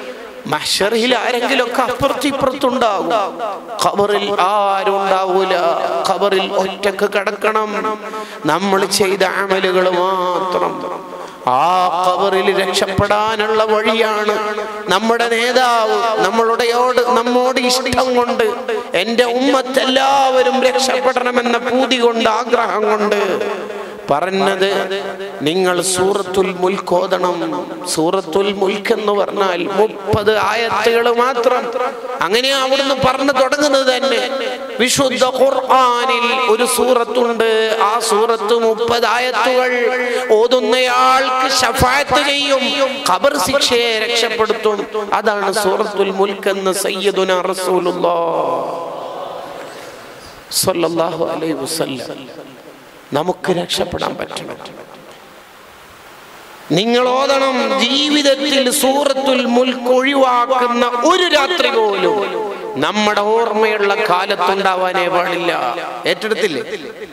മഷറിൽ ആരെങ്കിലുമൊക്കെ അപ്പുറത്തിപ്പുറത്തുണ്ടാകും ഖബറിൽ ആരും ഉണ്ടാവൂല ഖബറിൽ ഒറ്റക്ക് കിടക്കണം നമ്മൾ ചെയ്ത അമലുകൾ മാത്രം ആ ഖബറിൽ രക്ഷപ്പെടാനുള്ള വഴിയാണ് നമ്മുടെ നേതാവ് നമ്മളുടെയോട് നമ്മോട് ഇഷ്ടം കൊണ്ട് എൻ്റെ ഉമ്മത്ത് എല്ലാവരും രക്ഷപ്പെടണമെന്ന പൂതി കൊണ്ട് ആഗ്രഹം കൊണ്ട് പറഞ്ഞത് നിങ്ങൾ സൂറത്തുൽ മുൽക്ക് ഓതണം സൂറത്തുൽ മുൽക്ക് എന്ന് പറഞ്ഞാൽ മുപ്പത് ആയത്തുകൾ മാത്രം അങ്ങനെ അവിടുന്ന് പറഞ്ഞു തുടങ്ങുന്നത് തന്നെ വിശുദ്ധ ഖുർആനിൽ ഒരു സൂറത്തുണ്ട് ആ സൂറത്ത് മുപ്പത് ആയത്തുകൾ ഓതുന്നയാൾക്ക് ഷഫായത്ത് ചെയ്യും ഖബർ ശിക്ഷയെ രക്ഷപ്പെടുത്തും അതാണ് സൂറത്തുൽ മുൽക്ക് എന്ന് സയ്യിദുന റസൂലുള്ളാഹ് സ്വല്ലല്ലാഹു അലൈഹി വസല്ലം നമുക്ക് രക്ഷപ്പെടാൻ പറ്റണം നിങ്ങൾ ഓതണം ജീവിതത്തിൽ സൂറത്തുൽ മുൽക്ക് ഒഴിവാക്കുന്ന ഒരു രാത്രി പോലും നമ്മുടെ ഓർമ്മയുള്ള കാലത്തുണ്ടാവാനേ പാടില്ല ഏറ്റെടുത്തില്ലേ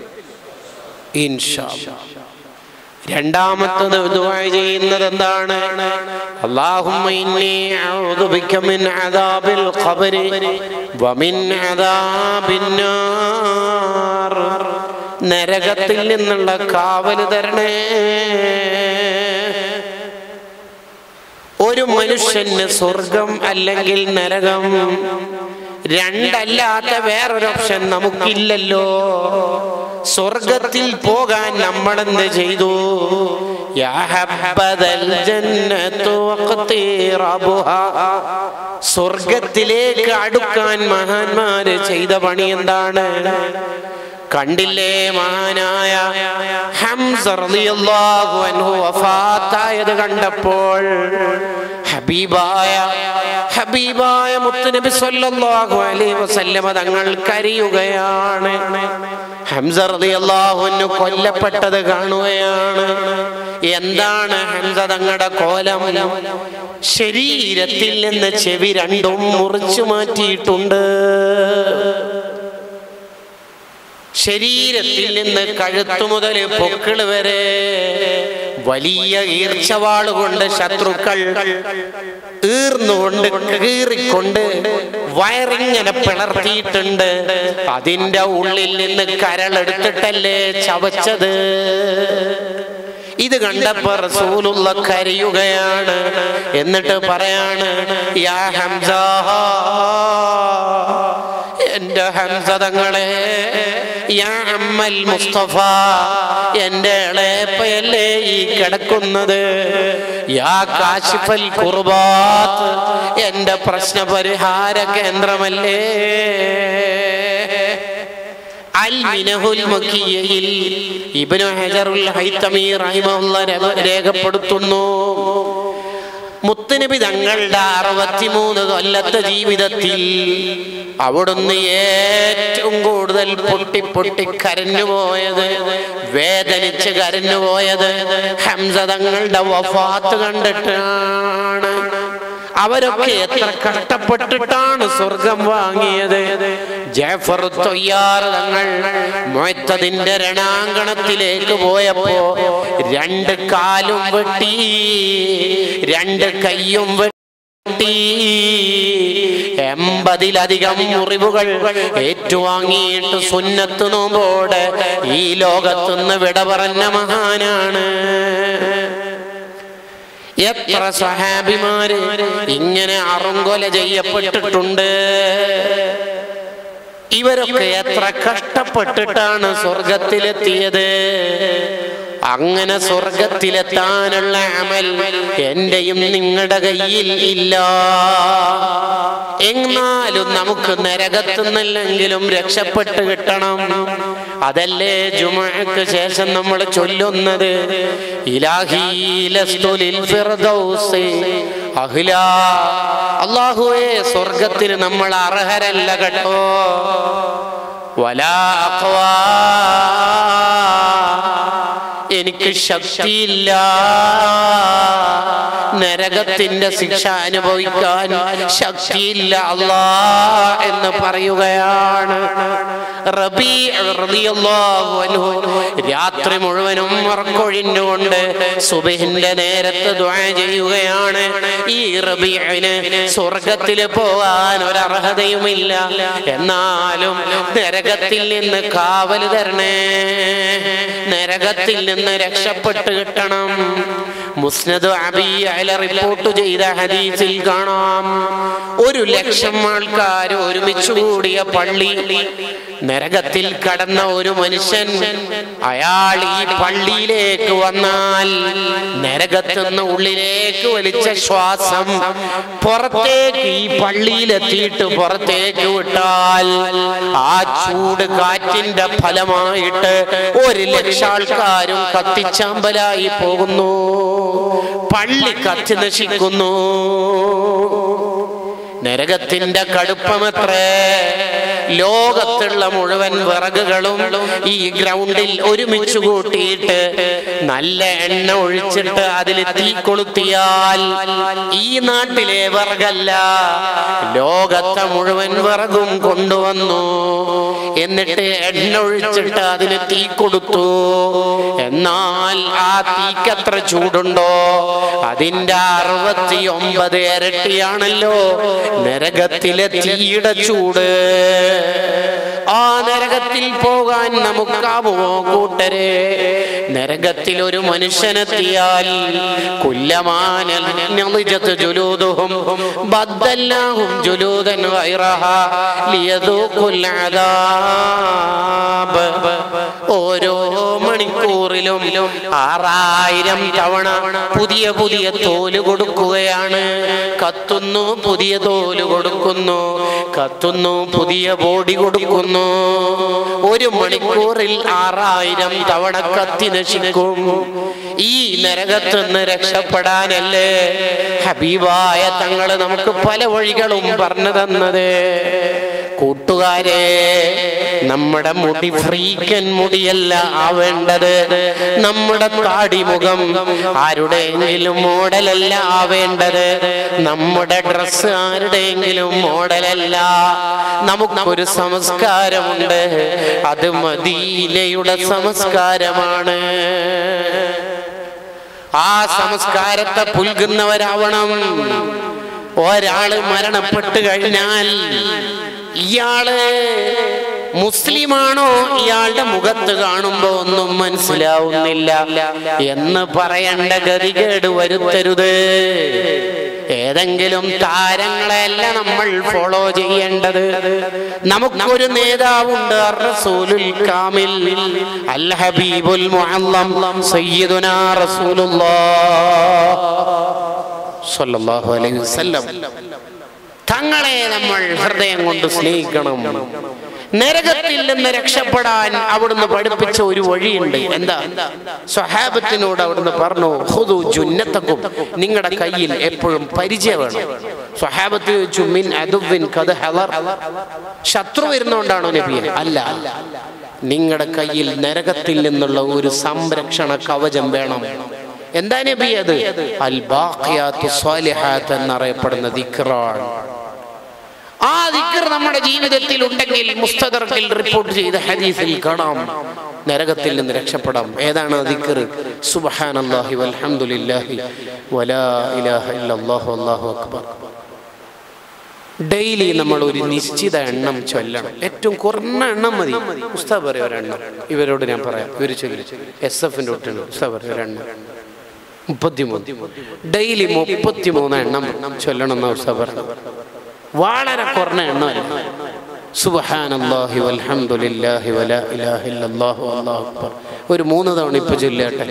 ഇൻഷാ അല്ലാ. രണ്ടാമത്തത് ദുആ ചെയ്യുന്നത് എന്താണ് اللهم إني أعوذ بك من عذاب القبر ومن عذاب النار നരകത്തിൽ നിന്നുള്ള കാവല് തരണേ ഒരു മനുഷ്യന് സ്വർഗം അല്ലെങ്കിൽ നരകം രണ്ടല്ലാത്ത വേറൊരു ഓപ്ഷൻ നമുക്കില്ലല്ലോ സ്വർഗത്തിൽ പോകാൻ നമ്മൾ എന്ത് ചെയ്തു യാ ഹബ്ബദൽ ജന്നത്തു വഖ്തിറബുഹാ. സ്വർഗത്തിലേക്ക് അടുക്കാൻ മഹാന്മാര് ചെയ്ത പണി എന്താണ് കണ്ടില്ലേ മഹാനായ ഹംസ റളിയല്ലാഹു അൻഹു വഫാത്തായത് കണ്ടപ്പോൾ ഹബീബായ ഹബീബായ മുത്തുനബി സല്ലല്ലാഹു അലൈഹി വസല്ലമ തങ്ങൾ കരയുകയാണ് ഹംസ റളിയല്ലാഹു അൻഹു കൊല്ലപ്പെട്ടത് കാണുകയാണ് എന്താണ് ഹംസ തങ്ങളുടെ കോലം ശരീരത്തിൽ നിന്ന് ചെവി രണ്ടും മുറിച്ചു മാറ്റിയിട്ടുണ്ട് ശരീരത്തിൽ നിന്ന് കഴുത്തു മുതൽ പൊക്കിള് വരെ വലിയ ഈർച്ചവാള് കൊണ്ട് ശത്രുക്കൾ ഈർന്നുകൊണ്ട് കീറിക്കൊണ്ട് വയറിങ്ങനെ പിളർത്തിയിട്ടുണ്ട് അതിന്റെ ഉള്ളിൽ നിന്ന് കരളെടുത്തിട്ടല്ലേ ചവച്ചത് ഇത് കണ്ടപ്പോ റസൂലുള്ള കരയുകയാണ് എന്നിട്ട് പറയാണ് യാ ഹംസ എന്റെ ഹംസതങ്ങളെ യാ അമ്മൽ മുസ്തഫ എന്റെ ഇളയപ്പയല്ലേ ഈ കിടക്കുന്നത് യാ കാശിഫൽ കുർബാത്ത് എന്റെ പ്രശ്ന പരിഹാര കേന്ദ്രമല്ലേ അൽ മിനഹുൽ മക്കിയയിൽ ഇബ്നു ഹജറുൽ ഹൈതമി റഹിമഹുള്ള രേഖപ്പെടുത്തുന്നു മുത്തുനബി തങ്ങളുടെ അറുപത്തിമൂന്ന് കൊല്ലത്തെ ജീവിതത്തിൽ അവിടുന്ന് ഏറ്റവും കൂടുതൽ പൊട്ടി പൊട്ടി കരഞ്ഞുപോയത് വേദനിച്ച് കരഞ്ഞുപോയത് ഹംസ തങ്ങളുടെ വഫാത്ത് കണ്ടിട്ടാണ് അവരൊക്കെ എത്ര കഷ്ടപ്പെട്ടിട്ടാണ് സ്വർഗം വാങ്ങിയത് ജാഫർ തൊയ്യാർ തങ്ങൾ മൊയ്ത്തതിന്റെ രണാങ്കണത്തിലേക്ക് പോയപ്പോ രണ്ട് കാലും വെട്ടി രണ്ട് കൈയും വെട്ടി എൺപതിലധികം മുറിവുകൾ ഏറ്റുവാങ്ങിയിട്ട് സുന്നത്ത് നോമ്പോടെ ഈ ലോകത്തുനിന്ന് വിട പറഞ്ഞ മഹാനാണ് എത്ര സഹാബിമാര് ഇങ്ങനെ അറുങ്കൊല ചെയ്യപ്പെട്ടിട്ടുണ്ട് ഇവരൊക്കെ എത്ര കഷ്ടപ്പെട്ടിട്ടാണ് സ്വർഗത്തിലെത്തിയത് അങ്ങനെ സ്വർഗത്തിലെത്താനുള്ള അമൽ എന്റെയും നിങ്ങളുടെ കയ്യിൽ ഇല്ല എന്നാലും നമുക്ക് നരകത്തുനിന്നില്ലെങ്കിലും രക്ഷപ്പെട്ട് കിട്ടണം അതല്ലേ ജുമക്ക് ശേഷം നമ്മൾ ചൊല്ലുന്നത് ഇലാഹി ലസ്തു ലിൽ ഫിർദൗസി അഹ്ലാ. അല്ലാഹുവേ സ്വർഗത്തിന് നമ്മൾ അർഹരല്ല കേട്ടോ വലാ അഖ്വാ. എനിക്ക് ശക്തിയില്ല നരകത്തിന്റെ ശിക്ഷ അനുഭവിക്കാൻ ശക്തിയില്ല അല്ലാ എന്ന് പറയുകയാണ് റബീ റളിയല്ലാഹു അൻഹു രാത്രി മുഴുവനും ഉറക്കൊഴിഞ്ഞുകൊണ്ട് സുബഹിന്റെ നേരത്ത് ദുആ ചെയ്യുകയാണ് ഈ റബീഇന് സ്വർഗത്തിൽ പോകാൻ ഒരു അർഹതയുമില്ല എന്നാലും നരകത്തിൽ നിന്ന് കാവൽ തരണേ നരകത്തിൽ നിന്ന് രക്ഷപ്പെട്ട് കിട്ടണം മുസ്നദ് അബി അല റിപ്പോർട്ട് ചെയ്ത ഹദീസിൽ കാണാം ഒരു ലക്ഷം ആൾക്കാർ ഒരുമിച്ച് കൂടിയ പള്ളി നരകത്തിൽ കടന്ന ഒരു മനുഷ്യൻ അയാൾ ഈ പള്ളിയിലേക്ക് വന്നാൽ നരകത്തുനിന്ന് ഉള്ളിലേക്ക് വലിച്ച ശ്വാസം പുറത്തേക്ക് ഈ പള്ളിയിലെത്തിയിട്ട് പുറത്തേക്ക് വിട്ടാൽ ആ ചൂട് കാറ്റിന്റെ ഫലമായിട്ട് ഒരു ലക്ഷം ആൾക്കാരും കത്തിച്ചാമ്പലായി പോകുന്നു പള്ളി കത്തി നശിക്കുന്നു നരകത്തിന്റെ കടുപ്പമത്രേ ലോകത്തുള്ള മുഴുവൻ വിറകുകളും ഈ ഗ്രൗണ്ടിൽ ഒരുമിച്ച് കൂട്ടിയിട്ട് നല്ല എണ്ണ ഒഴിച്ചിട്ട് അതിൽ തീ കൊളുത്തിയാൽ ഈ നാട്ടിലെ വിറകല്ല ലോകത്തെ മുഴുവൻ വിറകും കൊണ്ടുവന്നു എന്നിട്ട് എണ്ണ ഒഴിച്ചിട്ട് അതിന് തീ കൊടുത്തു എന്നാൽ ആ തീക്കത്ര ചൂടുണ്ടോ അതിന്റെ അറുപത്തി ഒമ്പത് ഇരട്ടിയാണല്ലോ നരകത്തിലെ തീയുടെ ചൂട് ആ നരകത്തിൽ പോകാൻ നമുക്കാവുമോ കൂട്ടരെ നരകത്തിൽ ഒരു മനുഷ്യനെത്തിയാൽ കുല്ലമാനത്ത് ജുലൂദുഹും ബദ്ദല്ലാഹും ജുലൂദൻ ഗൈറഹ ലിയദൂഖുൽ അദാബ് ഓരോ മണിക്കൂറിലും ആറായിരം തവണ പുതിയ പുതിയ തോല് കൊടുക്കുകയാണ് കത്തുന്നു പുതിയ തോല് കൊടുക്കുന്നു കത്തുന്നു പുതിയ ബോഡി കൊടുക്കുന്നു ഒരു മണിക്കൂറിൽ ആറായിരം തവണ കത്തി നശിക്കും ഈ നരകത്തുനിന്ന് രക്ഷപ്പെടാനല്ലേ ഹബീബായ തങ്ങള് നമുക്ക് പല വഴികളും പറഞ്ഞു തന്നത് കൂട്ടുകാരെ നമ്മുടെ മുടി ഫ്രീക്കൻ മുടിയല്ല ആവേണ്ടത് നമ്മുടെ താടിമുഖം ആരുടെയെങ്കിലും മോഡലല്ല ആവേണ്ടത് നമ്മുടെ ഡ്രസ്സ് ആരുടെയെങ്കിലും മോഡലല്ല നമുക്കൊരു സംസ്കാരമുണ്ട് അത് മദീനയുടെ സംസ്കാരമാണ് ആ സംസ്കാരത്തെ പുൽകുന്നവരാവണം ഒരാള് മരണപ്പെട്ടു കഴിഞ്ഞാൽ ഇയാള് മുസ്ലിമാണോ ഇയാളുടെ മുഖത്ത് കാണുമ്പോ ഒന്നും മനസ്സിലാവുന്നില്ല എന്ന് പറയേണ്ട ഗതികേട് വരുത്തരുത് ഏതെങ്കിലും താരങ്ങളെയല്ല നമ്മൾ ഫോളോ ചെയ്യേണ്ടത് നമുക്കൊരു നേതാവുണ്ട് അർ റസൂലുൽ കാമിൽ അൽ ഹബീബുൽ മുഅല്ലം സയ്യിദുനാ റസൂലുള്ളാഹ് സ്വല്ലല്ലാഹു അലൈഹി വസല്ലം തങ്ങളെ നമ്മൾ ഹൃദയം കൊണ്ട് സ്നേഹിക്കണം നരകത്തിൽ നിന്ന് രക്ഷപ്പെടാൻ അവിടുന്ന് പഠിപ്പിച്ച ഒരു വഴിയുണ്ട് എന്താ സ്വഹാബത്തിനോട് അവിടുന്ന് പറഞ്ഞു ഹുദു ജുന്നത്തക്കും നിങ്ങളുടെ കയ്യിൽ എപ്പോഴും പരിചയം വേണം സ്വഹാബത്ത് ചോദിച്ചു മിൻ അതുവിൻ കത് ഹലർ ശത്രു വരുന്നോണ്ടാണോ നബിയെ അല്ല നിങ്ങളുടെ കയ്യിൽ നരകത്തിൽ നിന്നുള്ള ഒരു സംരക്ഷണ കവചം വേണം എന്താ നബി അത് അൽ ബാഖിയാത്തു സ്വാലിഹാത്ത് എന്നറിയപ്പെടുന്ന ദിക്റാണ് ആ ദിക്ർ നമ്മുടെ ജീവിതത്തിൽ ഉണ്ടെങ്കിൽ മുസ്തദർക്കിൽ റിപ്പോർട്ട് ചെയ്ത ഹദീസിൽ കാണാം നരകത്തിൽ നിന്ന് രക്ഷപ്പെടാം ഏതാണ് ആ ദിക്ർ സുബ്ഹാനല്ലാഹി വൽഹംദുലില്ലാഹി വലാ ഇലാഹ ഇല്ലല്ലാഹു അല്ലാഹു അക്ബർ ഡെയിലി നമ്മൾ ഒരു നിശ്ചിത എണ്ണം ചൊല്ലണം ഏറ്റവും കുറഞ്ഞ എണ്ണം മതി ഉസ്താ പറയും ഒരെണ്ണം ഇവരോട് ഞാൻ പറയാം ഇവർ ചൊല്ലി എസ് എഫിന്റെ ഒട്ടുണ്ട് ഉസ്താ പറയും ഒരെണ്ണം മുപ്പത്തിമൂന്ന് ഡെയിലി മുപ്പത്തിമൂന്ന് എണ്ണം ചൊല്ലണം എന്ന ഉസ്താ പറഞ്ഞു വളരെ കുറഞ്ഞ എണ്ണമല്ല സുബ്ഹാനല്ലാഹി വൽഹംദുലില്ലാഹി വലാ ഇലാഹ ഇല്ലല്ലാഹു അല്ലാഹു അക്ബർ ഒരു മൂന്ന് തവണ ഇപ്പൊ ചൊല്ലട്ടെ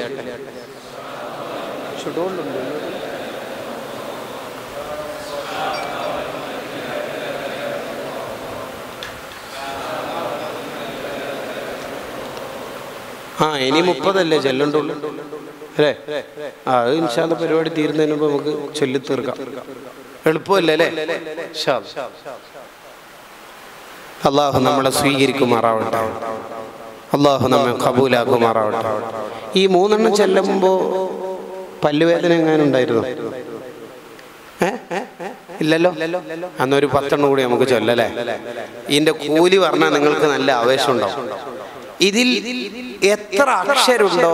ആ ഇനി മുപ്പതല്ലേ ചെല്ലണ്ടുള്ളൂ അല്ലേ ആ അത് ഇൻഷാല്ല പരിപാടി തീരുന്നതിന് മുമ്പ് നമുക്ക് ചൊല്ലി തീർക്കാം എളുപ്പമല്ലേ അല്ലേ ഇൻഷാ അല്ലാ. അള്ളാഹു നമ്മളെ സ്വീകരിക്കുമാറാവട്ടെ അള്ളാഹു നമ്മെ കബൂലാക്കുമാറാവട്ടെ ഈ മൂന്നെണ്ണം ചെല്ലുമ്പോൾ പല്ലുവേദന എങ്ങാനും ഉണ്ടായിരുന്നു ഏ? ഇല്ലല്ലോ അന്നൊരു പത്തെണ്ണം കൂടി നമുക്ക് ചൊല്ലല്ലേ ഇതിന്റെ കൂലി പറഞ്ഞാൽ നിങ്ങൾക്ക് നല്ല ആവേശം ഉണ്ടാവും ഇതിൽ എത്ര അക്ഷരമുണ്ടോ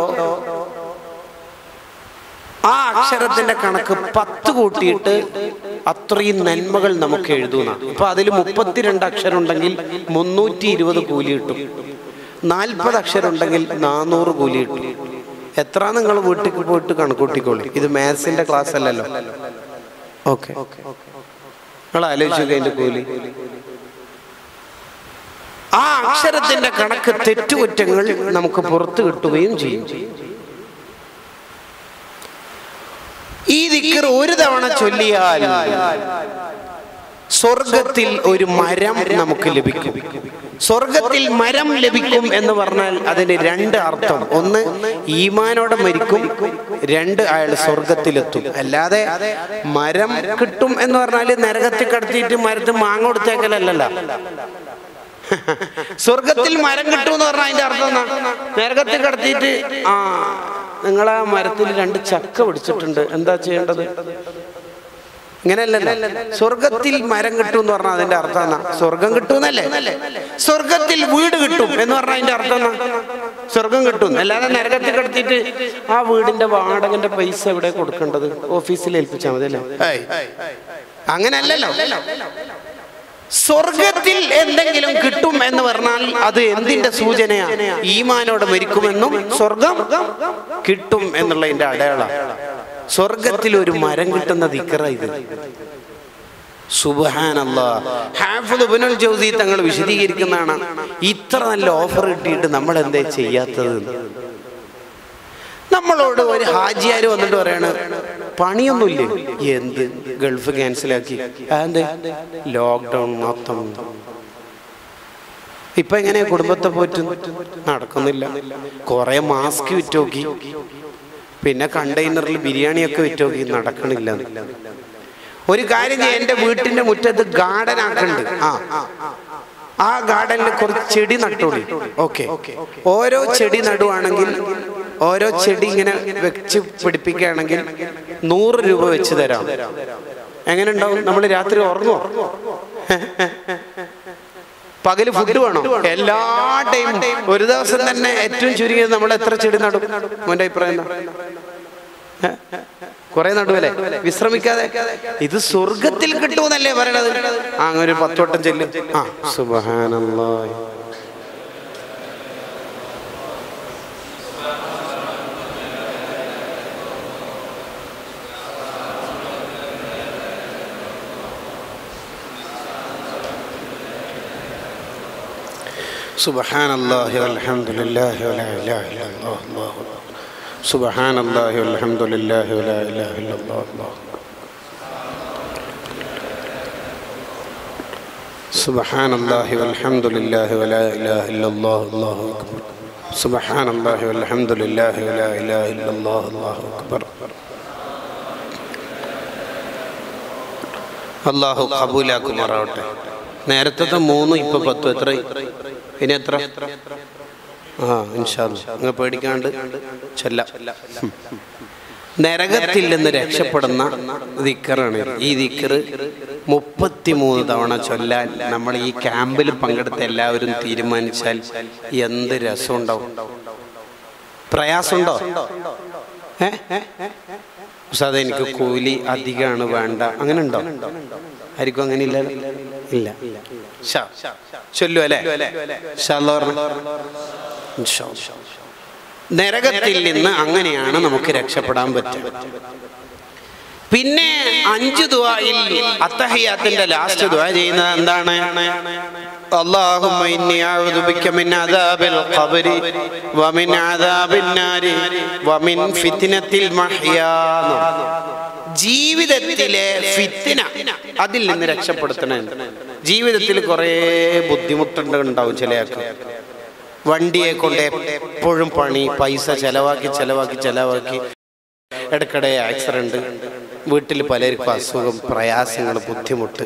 ആ അക്ഷരത്തിന്റെ കണക്ക് പത്ത് കൂട്ടിയിട്ട് അത്രയും നന്മകൾ നമുക്ക് എഴുതുന്ന ഇപ്പൊ അതിൽ മുപ്പത്തിരണ്ട് അക്ഷരം ഉണ്ടെങ്കിൽ മുന്നൂറ്റി ഇരുപത് കൂലി കിട്ടും നാൽപ്പത് അക്ഷരം ഉണ്ടെങ്കിൽ നാനൂറ് കൂലി കിട്ടും എത്ര നിങ്ങൾ വീട്ടിൽ പോയിട്ട് കണക്കൂട്ടിക്കോളി ഇത് മാത്സിന്റെ ക്ലാസ് അല്ലല്ലോ ഓക്കെ നിങ്ങൾ ആലോചിച്ചു അതിന്റെ കൂലി ആ അക്ഷരത്തിന്റെ കണക്ക് തെറ്റുകുറ്റങ്ങൾ നമുക്ക് പുറത്തു കിട്ടുകയും ചെയ്യും ഈ ദിക്കർ ഒരു തവണ ചൊല്ലിയാൽ സ്വർഗത്തിൽ ഒരു മരം നമുക്ക് ലഭിക്കും സ്വർഗത്തിൽ മരം ലഭിക്കും എന്ന് പറഞ്ഞാൽ അതിന് രണ്ട് അർത്ഥം ഒന്ന് ഈമാനോടെ മരിക്കും രണ്ട് അയാൾ സ്വർഗത്തിലെത്തും അല്ലാതെ മരം കിട്ടും എന്ന് പറഞ്ഞാൽ നരകത്തിൽ കടത്തിയിട്ട് മരത്ത് മാങ്ങ കൊടുത്തേക്കലല്ലല്ലോ സ്വർഗത്തിൽ മരം കിട്ടും എന്ന് പറഞ്ഞാൽ അതിന്റെ അർത്ഥം എന്നാ നരകത്തിൽ കടത്തിയിട്ട് ആ നിങ്ങൾ ആ മരത്തിൽ രണ്ട് ചക്ക പിടിച്ചിട്ടുണ്ട് എന്താ ചെയ്യേണ്ടത് ഇങ്ങനെയല്ലല്ലോ സ്വർഗത്തിൽ മരം കിട്ടും എന്ന് പറഞ്ഞാൽ അതിന്റെ അർത്ഥം എന്നാ സ്വർഗം കിട്ടുമെന്നല്ലേ സ്വർഗത്തിൽ വീട് കിട്ടും എന്ന് പറഞ്ഞാൽ അതിന്റെ അർത്ഥം എന്നാ സ്വർഗം കിട്ടും അല്ലാതെ നരകത്തിൽ കിടത്തിയിട്ട് ആ വീടിന്റെ വാടകന്റെ പൈസ എവിടെ കൊടുക്കേണ്ടത് ഓഫീസിൽ ഏൽപ്പിച്ചാൽ മതി അല്ലേ അങ്ങനെയല്ലല്ലോ സ്വർഗത്തിൽ എന്തെങ്കിലും കിട്ടും എന്ന് പറഞ്ഞാൽ അത് എന്തിന്റെ സൂചനയാ ഈമാനോടെ മരിക്കുമെന്നും സ്വർഗം കിട്ടും എന്നുള്ളതിന്റെ അടയാളം സ്വർഗത്തിൽ ഒരു മരം കിട്ടുന്ന ദിക്കറ ഇത് സുബഹാനല്ലാ ഹാഫിദ് ഇബ്നുൽ ജൗസി തങ്ങൾ വിശദീകരിക്കുന്നതാണ് ഇത്ര നല്ല ഓഫർ കിട്ടിയിട്ട് നമ്മൾ എന്തേ ചെയ്യാത്തത് നമ്മളോട് ഒരു ഹാജിയാര് വന്നിട്ട് പറയാണ് പണിയൊന്നുമില്ലേ എന്ത് ഗൾഫ് ക്യാൻസലാക്കി അതെന്ത് ലോക്ക്ഡൗൺ മൊത്തം ഇപ്പൊ എങ്ങനെ കുടുംബത്തെ പോറ്റും നടക്കുന്നില്ല കുറെ മാസ്ക് വിറ്റോക്കി പിന്നെ കണ്ടെയ്നറിൽ ബിരിയാണിയൊക്കെ വിറ്റോക്കി നടക്കണില്ല ഒരു കാര്യം ചെയ്യാൻ എന്റെ വീട്ടിന്റെ മുറ്റത്ത് ഗാർഡൻ ആക്കുന്നുണ്ട് ആ ആ ഗാർഡനിൽ കുറച്ച് ചെടി നട്ടോളി ഓക്കെ ഓരോ ചെടി നടുവാണെങ്കിൽ ഓരോ ചെടി ഇങ്ങനെ വെച്ച് പിടിപ്പിക്കുകയാണെങ്കിൽ നൂറ് രൂപ വെച്ച് തരാം എങ്ങനെ ഉണ്ടാവും നമ്മൾ രാത്രി ഉറങ്ങുമോ പകല് ഫുഡ് വേണോ എല്ലാ ടൈമും ഒരു ദിവസം തന്നെ ഏറ്റവും ചുരുങ്ങിയത് നമ്മൾ എത്ര ചെടി നടും മോന്റെ അഭിപ്രായം എന്താ കുറെ നടുവല്ലേ വിശ്രമിക്കാതെ ഇത് സ്വർഗത്തിൽ കിട്ടുമെന്നല്ലേ പറയണത് ആ അങ്ങനെ ഒരു പത്തോട്ടം ചെല്ലും ആ സുബഹാനല്ലാ سبحان الله والحمد لله ولا إله إلا الله الله أكبر. سبحان الله والحمد لله ولا إله إلا الله الله أكبر. سبحان الله والحمد لله ولا إله إلا الله الله أكبر سبحان الله والحمد لله ولا إله إلا الله الله أكبر അള്ളാഹു കബൂലാക്കുമാറാവട്ടെ നേരത്തെ മൂന്നും ഇപ്പൊ പത്തും എത്ര ഇനി എത്ര ആ ഇൻഷാല്ല അങ്ങ് പേടിക്കാണ്ട് ചെല്ല നരകത്തിൽ നിന്ന് രക്ഷപ്പെടുന്ന ദിക്കറാണ് ഇത്. ഈ ദിക്കറ് മുപ്പത്തിമൂന്ന് തവണ ചൊല്ലാൻ നമ്മൾ ഈ ക്യാമ്പിൽ പങ്കെടുത്ത എല്ലാവരും തീരുമാനിച്ചാൽ എന്ത് രസമുണ്ടാവും പ്രയാസമുണ്ടോ ഏ ഉസ്താദ് എനിക്ക് കൂലി അധികമാണ് വേണ്ട അങ്ങനെ ഉണ്ടോ ആയിരിക്കും അങ്ങനെ ഇല്ല ഇല്ല ഷാ. ചൊല്ലു അല്ലേ ഷാ അല്ലാ പറഞ്ഞോ. ഇൻഷാ അല്ലാ. നരകത്തിൽ നിന്ന് അങ്ങനെയാണ് നമുക്ക് രക്ഷപ്പെടാൻ പറ്റുക പിന്നെ അഞ്ച് ദുആയിൽ അത്തഹിയാത്തിന്റെ ലാസ്റ്റ് ദുആ ചെയ്യുന്നത് എന്താണ് اللهم إني أعوذ بك من عذاب القبر ومن عذاب النار ومن فتنة المحيا ജീവിതത്തിലെ ഫിത്തിന അതിൽ നിന്ന് രക്ഷപ്പെടുത്തണേ ജീവിതത്തിൽ കുറേ ബുദ്ധിമുട്ടുണ്ട് ഉണ്ടാവും ചിലയാൾക്ക് വണ്ടിയെ കൊണ്ട് എപ്പോഴും പണി പൈസ ചെലവാക്കി ചെലവാക്കി ചെലവാക്കി ഇടയ്ക്കിടെ ആക്സിഡന്റ് വീട്ടിൽ പലർക്കും അസുഖം പ്രയാസങ്ങൾ ബുദ്ധിമുട്ട്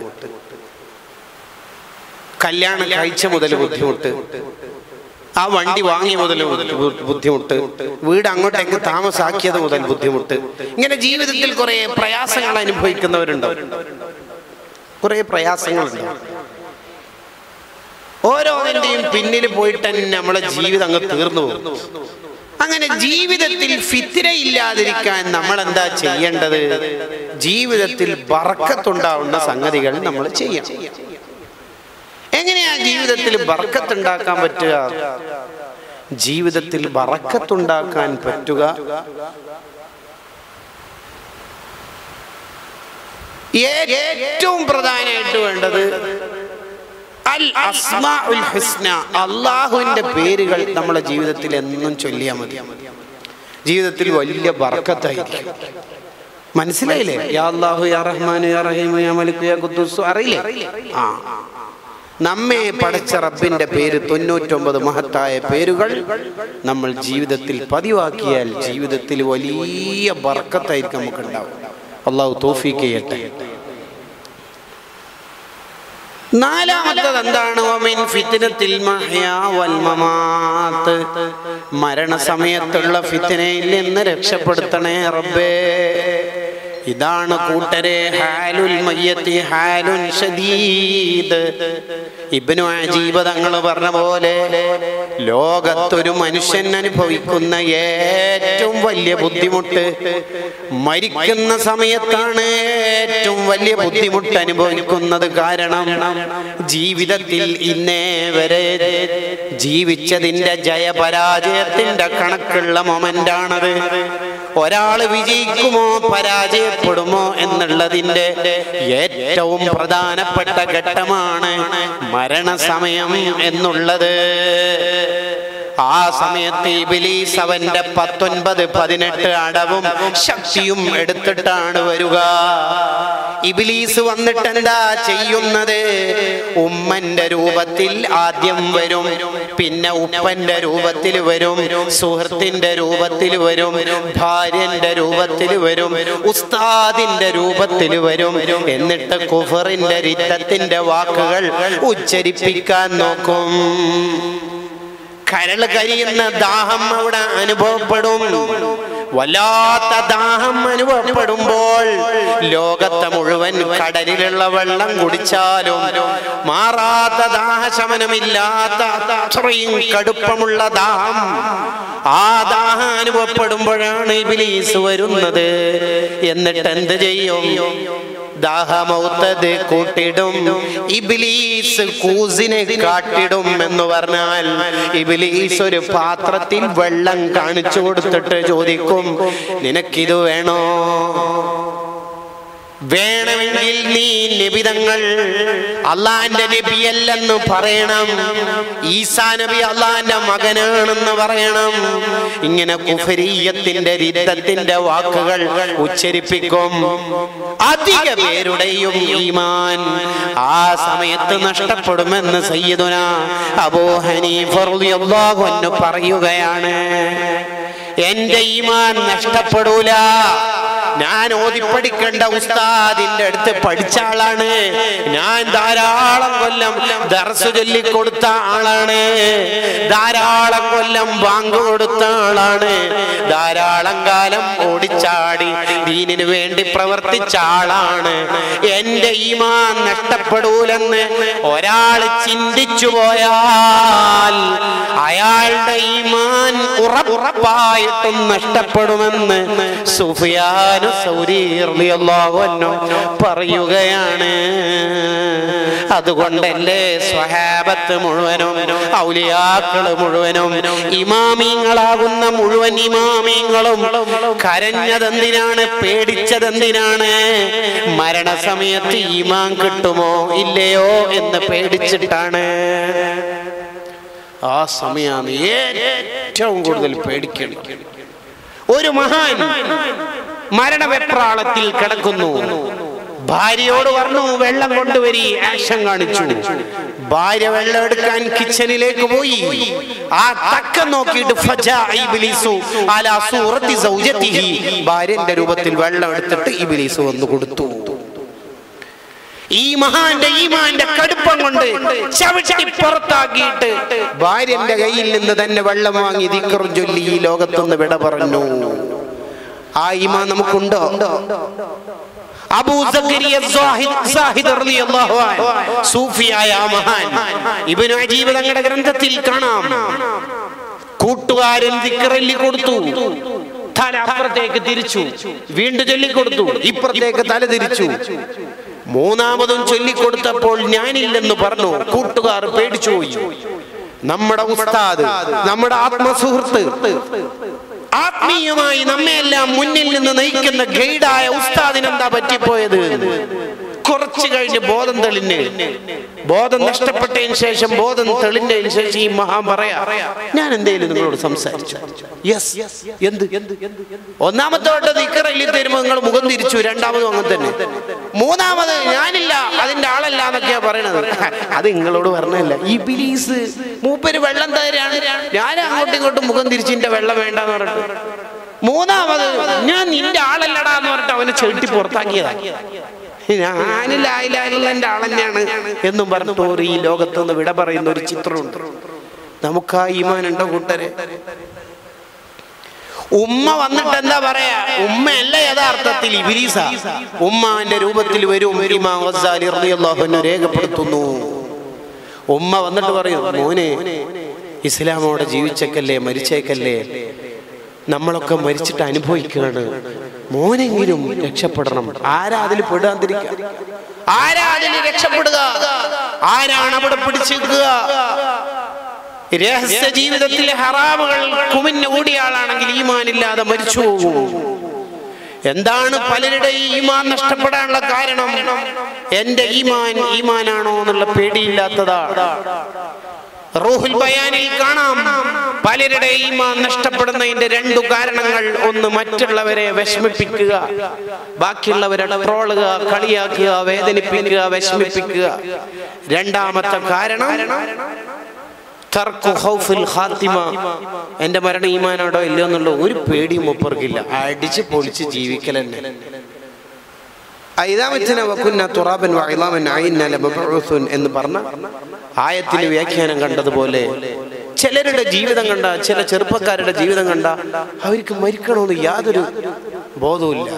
കല്യാണം കഴിച്ച മുതൽ ബുദ്ധിമുട്ട് ആ വണ്ടി വാങ്ങിയ മുതൽ ബുദ്ധി- ബുദ്ധിമുട്ട് വീട് അങ്ങോട്ടേക്ക് താമസാക്കിയത് മുതൽ ബുദ്ധിമുട്ട് ഇങ്ങനെ ജീവിതത്തിൽ കുറെ പ്രയാസങ്ങൾ അനുഭവിക്കുന്നവരുണ്ടാവും കുറെ പ്രയാസങ്ങളുണ്ട് ഓരോന്നിന്റെയും പിന്നിൽ പോയിട്ട് തന്നെ നമ്മളെ ജീവിതം അങ്ങ് തീർന്നു പോകും അങ്ങനെ ജീവിതത്തിൽ ഫിത്തിര ഇല്ലാതിരിക്കാൻ നമ്മൾ എന്താ ചെയ്യേണ്ടത് ജീവിതത്തിൽ ബറക്കത്തുണ്ടാവുന്ന സംഗതികൾ നമ്മൾ ചെയ്യണം എങ്ങനെയാ ജീവിതത്തിൽ ബറക്കത്തുണ്ടാക്കാൻ പറ്റുക ജീവിതത്തിൽ ബറക്കത്തുണ്ടാക്കാൻ പറ്റുക ഏറ്റവും പ്രധാനമായിട്ട് വേണ്ടത് അൽ അസ്മാഉൽ ഹുസ്ന അള്ളാഹുവിന്റെ പേരുകൾ നമ്മുടെ ജീവിതത്തിൽ എന്നും ചൊല്ലിയാൽ മതി ജീവിതത്തിൽ വലിയ ബർക്കത്തായിരിക്കും മനസ്സിലായില്ലേ യാ അല്ലാഹു യാ റഹ്മാനു യാ റഹീമു യാ മലിക്കു യാ ഖുദ്ദൂസ് അറിയില്ലേ ആ നമ്മെ പടച്ച റബ്ബിന്റെ പേര് തൊണ്ണൂറ്റൊമ്പത് മഹത്തായ പേരുകൾ നമ്മൾ ജീവിതത്തിൽ പതിവാക്കിയാൽ ജീവിതത്തിൽ വലിയ ബർക്കത്തായിരിക്കും നമുക്ക് ഉണ്ടാവും അള്ളാഹു തോഫീക്ക് ചെയ്യട്ടെ നാലാമത്തത് എന്താണ് വമിൻ ഫിത്നത്തിൽ മഹ്യാ വൽ മമാത്ത് മരണസമയത്തുള്ള ഫിത്നയിൽ നിന്ന് രക്ഷപ്പെടുത്തണേ റബ്ബേ ഇതാണ് കൂട്ടരെ ഹാലുൽ മയ്യത്തി ഹാലുൻ ഷദീദ് ഇബ്നു അജീബ് തങ്ങൾ പറഞ്ഞ പോലെ ലോകത്തൊരു മനുഷ്യൻ അനുഭവിക്കുന്ന ഏറ്റവും വലിയ ബുദ്ധിമുട്ട് മരിക്കുന്ന സമയത്താണ് ഏറ്റവും വലിയ ബുദ്ധിമുട്ട് അനുഭവിക്കുന്നത് കാരണം ജീവിതത്തിൽ ഇന്നേ വരെ ജീവിച്ചതിന്റെ ജയപരാജയത്തിന്റെ കണക്കുള്ള മൊമെന്റാണത് ഒരാൾ വിജയിക്കുമോ പരാജയപ്പെടുമോ എന്നുള്ളതിന്റെ ഏറ്റവും പ്രധാനപ്പെട്ട ഘട്ടമാണ് മരണസമയം എന്നുള്ളത് ആ സമയത്ത് ഇബിലീസ് അവന്റെ പത്തൊൻപത് പതിനെട്ട് അടവും ശക്തിയും എടുത്തിട്ടാണ് വരിക ഇബിലീസ് വന്നിട്ട് എന്താ ചെയ്യുന്നത് ഉമ്മന്റെ രൂപത്തിൽ ആദ്യം വരും പിന്നെ ഉപ്പന്റെ രൂപത്തിൽ വരും സുഹൃത്തിന്റെ രൂപത്തിൽ വരും ഭാര്യന്റെ രൂപത്തിൽ വരും ഉസ്താദിന്റെ രൂപത്തിൽ വരും എന്നിട്ട് കുഫറിന്റെ രിത്തത്തിന്റെ വാക്കുകൾ ഉച്ചരിപ്പിക്കാൻ നോക്കും കരൾ കരിയുന്ന ദാഹം അവിടെ അനുഭവപ്പെടും വല്ലാത്ത ദാഹം അനുഭവപ്പെടുമ്പോൾ ലോകത്തെ മുഴുവൻ കടലിലുള്ള വെള്ളം കുടിച്ചാലും മാറാത്ത ദാഹശമനമില്ലാത്ത അത്രയും കടുപ്പമുള്ള ദാഹം ആ ദാഹം അനുഭവപ്പെടുമ്പോഴാണ് ഇബിലീസ് വരുന്നത് എന്നിട്ട് എന്ത് ചെയ്യും ദാഹമൗത്തത് കൂട്ടിടും ഇബിലീസ് കൂസിനെ കാട്ടിടും എന്ന് പറഞ്ഞാൽ ഇബിലീസ് ഒരു പാത്രത്തിൽ വെള്ളം കാണിച്ചു കൊടുത്തിട്ട് ചോദിക്കും നിനക്കിത് വേണോ വേണമെങ്കിൽ നീ നിബിതങ്ങൾ അള്ളാന്റെ നബിയല്ലെന്ന് പറയണം ഈസാ നബി അള്ളാന്റെ മകനാണെന്ന് പറയണം ഇങ്ങനെ കുഫരീയത്തിന്റെ രിദ്ധത്തിന്റെ വാക്കുകൾ ഉച്ചരിപ്പിക്കും അധിക പേരുടെയും ഈമാൻ ആ സമയത്ത് നഷ്ടപ്പെടുമെന്ന് സയ്യിദുന അബൂ ഹനീഫ് റളിയല്ലാഹു അൻഹു പറയുകയാണ് എന്റെ ഈമാൻ നഷ്ടപ്പെടൂല ഞാൻ ഓതിപ്പടിക്കേണ്ട ഉസ്താദിന്റെ അടുത്ത് പഠിച്ച ആളാണ് ഞാൻ ധാരാളം കൊല്ലം ദർസ് ചൊല്ലിക്കൊടുത്ത ആളാണ് ധാരാളം കൊല്ലം ബാങ്ക് കൊടുത്ത ആളാണ് ധാരാളം കാലം ഓടിച്ചാടി ദീനിനു വേണ്ടി പ്രവർത്തിച്ച ആളാണ് എന്റെ ഈമാൻ നഷ്ടപ്പെടൂലെന്ന് ഒരാൾ ചിന്തിച്ചു പോയാൽ അയാളുടെ ഈമാൻ ഉറപ്പായിട്ടും നഷ്ടപ്പെടുമെന്ന് സുഫിയാനു സൗരി റളിയല്ലാഹു അൻഹു പറയുകയാണ് അതുകൊണ്ടല്ലേ സ്വഹാബത്ത് മുഴുവനും ഔലിയാക്കള് മുഴുവനും ഇമാമിങ്ങളാകുന്ന മുഴുവൻ ഇമാമിങ്ങളും കരഞ്ഞതെന്തിനാണ് പേടിച്ചതെന്തിനാണ് മരണസമയത്ത് ഈമാൻ കിട്ടുമോ ഇല്ലയോ എന്ന് പേടിച്ചിട്ടാണ് ആ സമയമാണ് ഏറ്റവും കൂടുതൽ പേടിക്കേണ്ടത് ഒരു മഹാൻ മരണവെപ്രാളത്തിൽ കിടക്കുന്നു ഭാര്യയോട് പറഞ്ഞു വെള്ളം കൊണ്ടുവരി ആക്ഷൻ കാണിച്ചു ഭാര്യ വെള്ളം എടുക്കാൻ കിച്ചണിലേക്ക് പോയി ആ തക്കം നോക്കിയിട്ട് ഫജാ ഇബ്ലീസു അലാ സൂറത്തി സൗജത്തിഹി ഭാര്യന്റെ രൂപത്തിൽ വെള്ളം എടുത്തിട്ട് ഇബ്ലീസ് വന്നു കൊടുത്തു ഈ മഹാന്റെ ഈമാന്റെ കടുപ്പം കൊണ്ട് ചവിട്ടി പുറത്താക്കിയിട്ട് ഭാര്യന്റെ കയ്യിൽ നിന്ന് തന്നെ വെള്ളം വാങ്ങി ദിക്കറും ചൊല്ലി ഈ ലോകത്തുനിന്ന് വിട പറഞ്ഞു ആ ഈമാൻ നമുക്കുണ്ടോ അബൂ സക്കരിയ സാഹിദ് സാഹിദ് റളിയല്ലാഹു അൻഹു സൂഫിയായ ആ മഹാൻ ഇബ്നു അജീബ് തങ്ങളുടെ ഗ്രന്ഥത്തിൽ കാണാം കൂട്ടുകാരൻ ദിക്റല്ലി കൊടുത്തു തല അപ്പുറത്തേക്ക് തിരിച്ചു വീണ്ടും ചൊല്ലിക്കൊടുത്തു ഇപ്പുറത്തേക്ക് തല തിരിച്ചു മൂന്നാമതും ചൊല്ലിക്കൊടുത്തപ്പോൾ ഞാനില്ലെന്ന് പറഞ്ഞു കൂട്ടുകാർ പേടിച്ചുപോയി നമ്മുടെ ഉസ്താദ് നമ്മുടെ ആത്മസുഹൃത്ത് ആത്മീയമായി നമ്മെല്ലാം മുന്നിൽ നിന്ന് നയിക്കുന്ന ഗൈഡായ ഉസ്താദിന് എന്താ പറ്റിപ്പോയത് കുറച്ച് കഴിഞ്ഞ് ബോധം തെളിഞ്ഞ് ബോധം നഷ്ടപ്പെട്ടതിന് ശേഷം ബോധം തെളിഞ്ഞതിന് ശേഷം ഈ മഹാൻ പറയാ ഞാൻ എന്തേലും നിങ്ങളോട് സംസാരിച്ചു യെസ് എന്ത് ഒന്നാമത്തെ വട്ടം ഇക്കറയിൽ തരുമ്പോൾ നിങ്ങൾ മുഖം തിരിച്ചു രണ്ടാമതും അങ്ങനെ തന്നെ മൂന്നാമത് ഞാനില്ല അതിന്റെ ആളല്ല എന്നൊക്കെയാ പറയണത് അത് നിങ്ങളോട് പറഞ്ഞല്ല ഈ ബിലീസ് മൂപ്പര് വെള്ളം തരാണ് ഞാൻ അങ്ങോട്ടും ഇങ്ങോട്ടും മുഖം തിരിച്ചിന്റെ വെള്ളം വേണ്ടെന്ന് പറഞ്ഞിട്ട് മൂന്നാമത് ഞാൻ നിന്റെ ആളല്ലടാ എന്ന് പറഞ്ഞിട്ട് അവനെ ചെട്ടി പുറത്താക്കിയതാ ഞാനില്ല എന്റെ ആൾ തന്നെയാണ് എന്നും പറഞ്ഞിട്ട് ഒരു ഈ ലോകത്ത് നിന്ന് വിട പറയുന്ന ഒരു ചിത്രമുണ്ട് നമുക്ക് ആ ഈമാനുണ്ടോ കൂട്ടരെ ഉമ്മ വന്നിട്ട് എന്താ പറയാ ഉമ്മയല്ല യഥാർത്ഥത്തിൽ ഇബിലീസ ഉമ്മാന്റെ രൂപത്തിൽ വരും ഇമാം ഗസാലി റളിയല്ലാഹു അൻഹു രേഖപ്പെടുത്തുന്നു ഉമ്മ വന്നിട്ട് പറയും മോനെ ഇസ്ലാമോടെ ജീവിച്ചേക്കല്ലേ മരിച്ചേക്കല്ലേ നമ്മളൊക്കെ മരിച്ചിട്ട് അനുഭവിക്കുകയാണ് മോനെങ്കിലും രക്ഷപ്പെടണം ആരാ അതിൽ പെടാതിരിക്കുക ആരാ അതിൽ രക്ഷപ്പെടുക ആരാണ് അവിടെ പിടിച്ചേക്കുക രഹസ്യ ജീവിതത്തിലെ ഹറാമുകൾ കുമിഞ്ഞു കൂടിയ ആളാണെങ്കിൽ ഈമാനില്ലാതെ മരിച്ചു പോകും എന്താണ് പലരുടെ ഈമാൻ നഷ്ടപ്പെടാനുള്ള കാരണം എന്റെ ഈമാൻ ഈമാനാണോ എന്നുള്ള പേടിയില്ലാത്തതാ റൂഹുൽ ബയാനിൽ കാണാം പലരുടെ ഈമാൻ നഷ്ടപ്പെടുന്നതിന്റെ രണ്ടു കാരണങ്ങൾ ഒന്ന് മറ്റുള്ളവരെ വിഷമിപ്പിക്കുക ബാക്കിയുള്ളവരെ ട്രോളുക കളിയാക്കുക വേദനിപ്പിക്കുക വിഷമിപ്പിക്കുക രണ്ടാമത്തെ കാരണം തർക്കു ഖൗഫുൽ ഖാത്തിമ എന്റെ മരണ ഈമാനോടോ ഇല്ലയോ എന്നുള്ള ഒരു പേടിയും മുപ്പർക്കില്ല അടിച്ച് പൊളിച്ച് ജീവിക്കൽ തന്നെ ഐതാമത്തിന വക്കുന്ന തുറാബൻ വഇളാമൻ ഐന്ന ലമബഉസുൻ എന്ന് പറഞ്ഞ ആയത്തിന് വ്യാഖ്യാനം കണ്ടതുപോലെ ചിലരുടെ ജീവിതം കണ്ട ചില ചെറുപ്പക്കാരുടെ ജീവിതം കണ്ട അവർക്ക് മരിക്കണമെന്ന് യാതൊരു ബോധവുമില്ല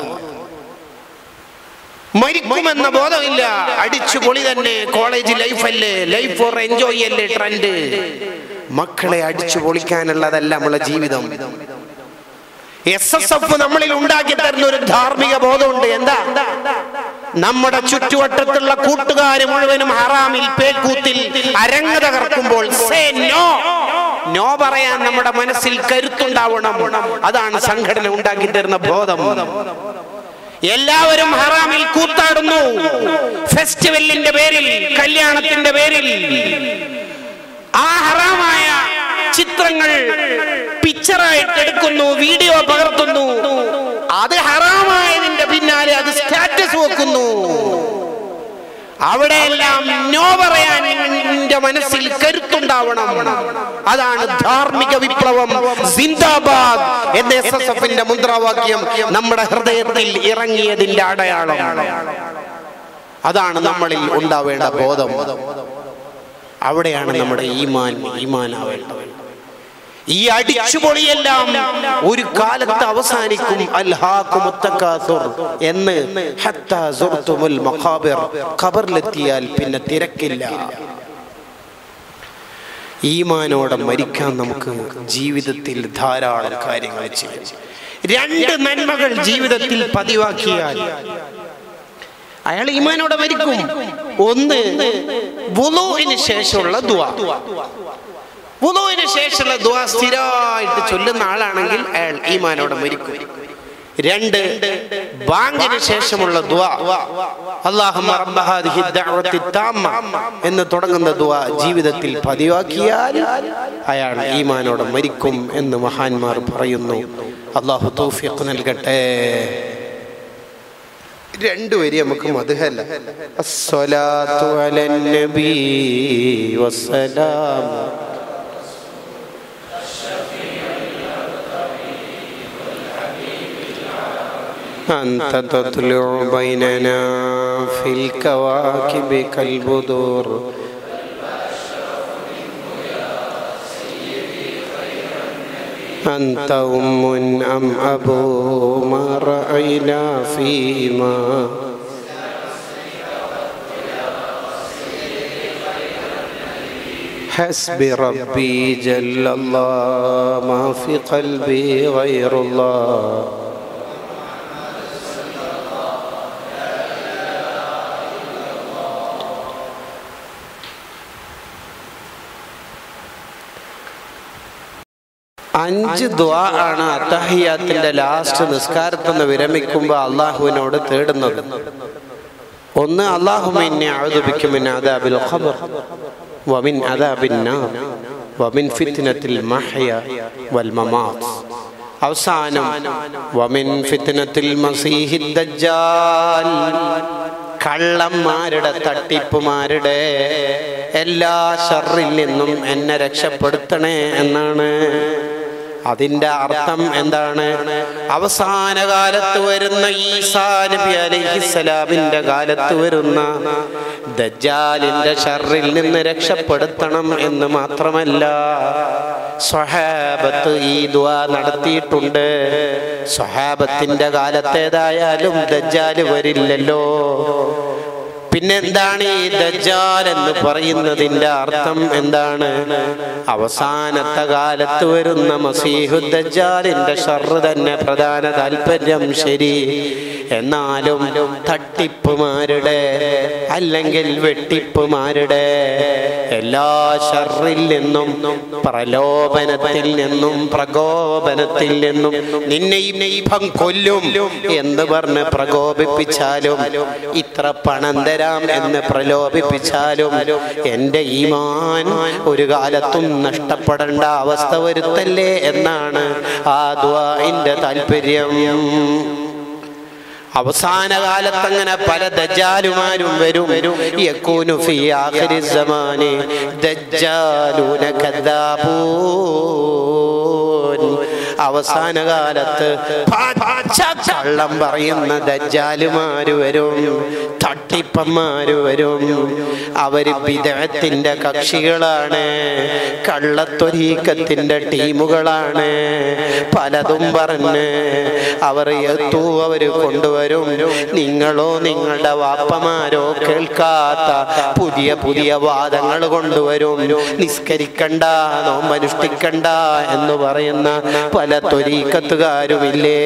മരിക്കുമെന്ന ബോധമില്ല അടിച്ചു പൊളി തന്നെ കോളേജ് ലൈഫ് അല്ലേ ലൈഫ് ഫോർ എൻജോയ് അല്ലേ ട്രെൻഡ് മക്കളെ അടിച്ചു പൊളിക്കാനുള്ളതല്ല നമ്മളെ ജീവിതം എസ് എസ് എഫ് നമ്മളിൽ ഉണ്ടാക്കി തരുന്ന ഒരു ധാർമ്മിക ബോധമുണ്ട് എന്താ നമ്മുടെ ചുറ്റുവട്ടത്തുള്ള കൂട്ടുകാര് മുഴുവനും ഹറാമിൽ പേക്കൂത്തിൽ അരങ്ങ തകർക്കുമ്പോൾ say no. നോ പറയാൻ നമ്മുടെ മനസ്സിൽ കരുത്തുണ്ടാവണം അതാണ് സംഘടന ഉണ്ടാക്കി തരുന്ന ബോധം എല്ലാവരും ഹറാമിൽ കൂത്താടുന്നു ഫെസ്റ്റിവലിന്റെ പേരിൽ കല്യാണത്തിന്റെ പേരിൽ ആ ഹറാമായ ചിത്രങ്ങൾ പിക്ചറായിട്ട് എടുക്കുന്നു വീഡിയോ പകർത്തുന്നു അത് ഹറാമായതിന്റെ പിന്നാലെ അത് സ്റ്റാറ്റസ് വെക്കുന്നു അവിടെയെല്ലാം നോ പറയാൻ നിന്റെ മനസ്സിൽ കരുത്തുണ്ടാവണം അതാണ് ധാർമ്മിക വിപ്ലവം സിന്ദാബാദ് എന്ന എസ് എസ് എഫിന്റെ മുദ്രാവാക്യം നമ്മുടെ ഹൃദയത്തിൽ ഇറങ്ങിയതിന്റെ അടയാളം അതാണ് നമ്മളിൽ ഉണ്ടാവേണ്ട ബോധം അവിടെയാണ് നമ്മുടെ ഈമാൻ ഈമാനാവേണ്ടത് ഈ അടിച്ചുപൊളിയെല്ലാം ഒരു കാലത്ത് അവസാനിക്കും അൽഹാഖു മുത്തക്കാസുർ എന്ന് ഹത്താ സുർത്തുമുൽ മഖാബിർ ഖബറിലെത്തിയാൽ പിന്നെ തിരക്കില്ല ഈമാനോടെ മരിക്കാൻ നമുക്ക് ജീവിതത്തിൽ ധാരാളം കാര്യങ്ങൾ ചെയ്യാം രണ്ട് നന്മകൾ ജീവിതത്തിൽ പതിവാക്കിയാൽ അയാൾ ഈമാനോടെ മരിക്കും ഒന്ന് വുളുവിന് ശേഷമുള്ള ദുആ വുളുവിന് ശേഷമുള്ള ദുആ സ്ഥിരമായിട്ട് ചൊല്ലുന്ന ആളാണെങ്കിൽ അയാൾ ഈമാനോടെ മരിക്കും രണ്ട് ബാങ്കിന് ശേഷമുള്ള ദുആ അല്ലാഹുമ്മ റബ്ബ ഹാദിഹി ദഅവത്തി താമ്മ എന്ന് തുടങ്ങുന്ന ദുആ ജീവിതത്തിൽ പതിവാക്കിയാൽ അയാൾ ഈമാനോടെ മരിക്കും എന്ന് മഹാന്മാർ പറയുന്നു അള്ളാഹു തൗഫീഖ് നൽകട്ടെ രണ്ടുപേരും നമുക്ക് മധുഹല്ല അസ്സലാത്തു അലൻ നബി വസ്സലാം أنت تطلع بيننا في الكواكب كالبدور أنت أم أم أبو ما رأينا فيما حسبي ربي جل الله ما في قلبي غير الله അഞ്ച് ദ്വാ ആണ് അത്തഹിയാത്തിന്റെ ലാസ്റ്റ് നിസ്കാരത്തിൽ നിന്ന് വിരമിക്കുമ്പോൾ അള്ളാഹുവിനോട് തേടുന്നത് ഒന്ന് അള്ളാഹുമിന്നെ അഴുതുപിക്കും അദാബിൽ ഖബർ വമിൻ അദാബിൻ നാർ വമിൻ ഫിത്നത്തിൽ മഹ്യ വൽ മമാത്ത് അവസാനം വമിൻ ഫിത്നത്തിൽ മസീഹി ദജ്ജാൽ കള്ളന്മാരുടെ തട്ടിപ്പുമാരുടെ എല്ലാ ഷറിൽ നിന്നും എന്നെ രക്ഷപ്പെടുത്തണേ എന്നാണ് അതിന്റെ അർത്ഥം എന്താണ് അവസാന കാലത്ത് വരുന്ന ഈസാ നബി അലൈഹിസ്സലാമിന്റെ കാലത്ത് വരുന്ന ദജ്ജാലിന്റെ ഷറിൽ നിന്ന് രക്ഷപ്പെടുത്തണം എന്ന് മാത്രമല്ല സ്വഹാബത്ത് ഈ ദുആ നടത്തിയിട്ടുണ്ട് സ്വഹാബത്തിന്റെ കാലത്തേതായാലും ദജ്ജാല് വരില്ലല്ലോ പിന്നെന്താണ് ഈ ദജ്ജാൽ എന്ന് പറയുന്നതിന്റെ അർത്ഥം എന്താണ് അവസാനത്തെ കാലത്ത് വരുന്ന മസീഹു ദജ്ജാലിന്റെ ഷർറ് തന്നെ പ്രധാന താല്പര്യം ശരി എന്നാലും തട്ടിപ്പുമാരുടെ അല്ലെങ്കിൽ വെട്ടിപ്പുമാരുടെ എല്ലാ ഷറിൽ നിന്നും പ്രലോഭനത്തിൽ നിന്നും പ്രകോപനത്തിൽ നിന്നും നിന്നെ ഇപ്പം കൊല്ലും എന്ന് പറഞ്ഞ് പ്രകോപിപ്പിച്ചാലും ഇത്ര പണം തരാം എന്ന് പ്രലോഭിപ്പിച്ചാലും എൻ്റെ ഈമാൻ ഒരു കാലത്തും നഷ്ടപ്പെടേണ്ട അവസ്ഥ വരുത്തല്ലേ എന്നാണ് ആ ദ്വാന്റെ താല്പര്യം അവസാന കാലത്ത് അങ്ങനെ പല ദജ്ജാലുമാരും വരും യക്കൂനു ഫീ ആഖിരി സമാനി ദജ്ജാലൂന കദ്ദാബൂൻ അവസാന കാലത്ത് പച്ച കള്ളം പറയുന്ന ദജ്ജാലുമാര് വരും തട്ടിപ്പന്മാര് വരും അവര് വിദഗ്ധത്തിന്റെ കക്ഷികളാണ് കള്ളത്തൊരീക്കത്തിന്റെ ടീമുകളാണ് പലതും പറഞ്ഞ് അവർ എത്തൂ അവര് കൊണ്ടുവരും നിങ്ങളോ നിങ്ങളുടെ വാപ്പമാരോ കേൾക്കാത്ത പുതിയ പുതിയ വാദങ്ങൾ കൊണ്ടുവരും നിസ്കരിക്കണ്ട നോമ്പനുഷ്ഠിക്കണ്ട എന്ന് പറയുന്ന പല തൊരീക്കത്തുകാരുമില്ലേ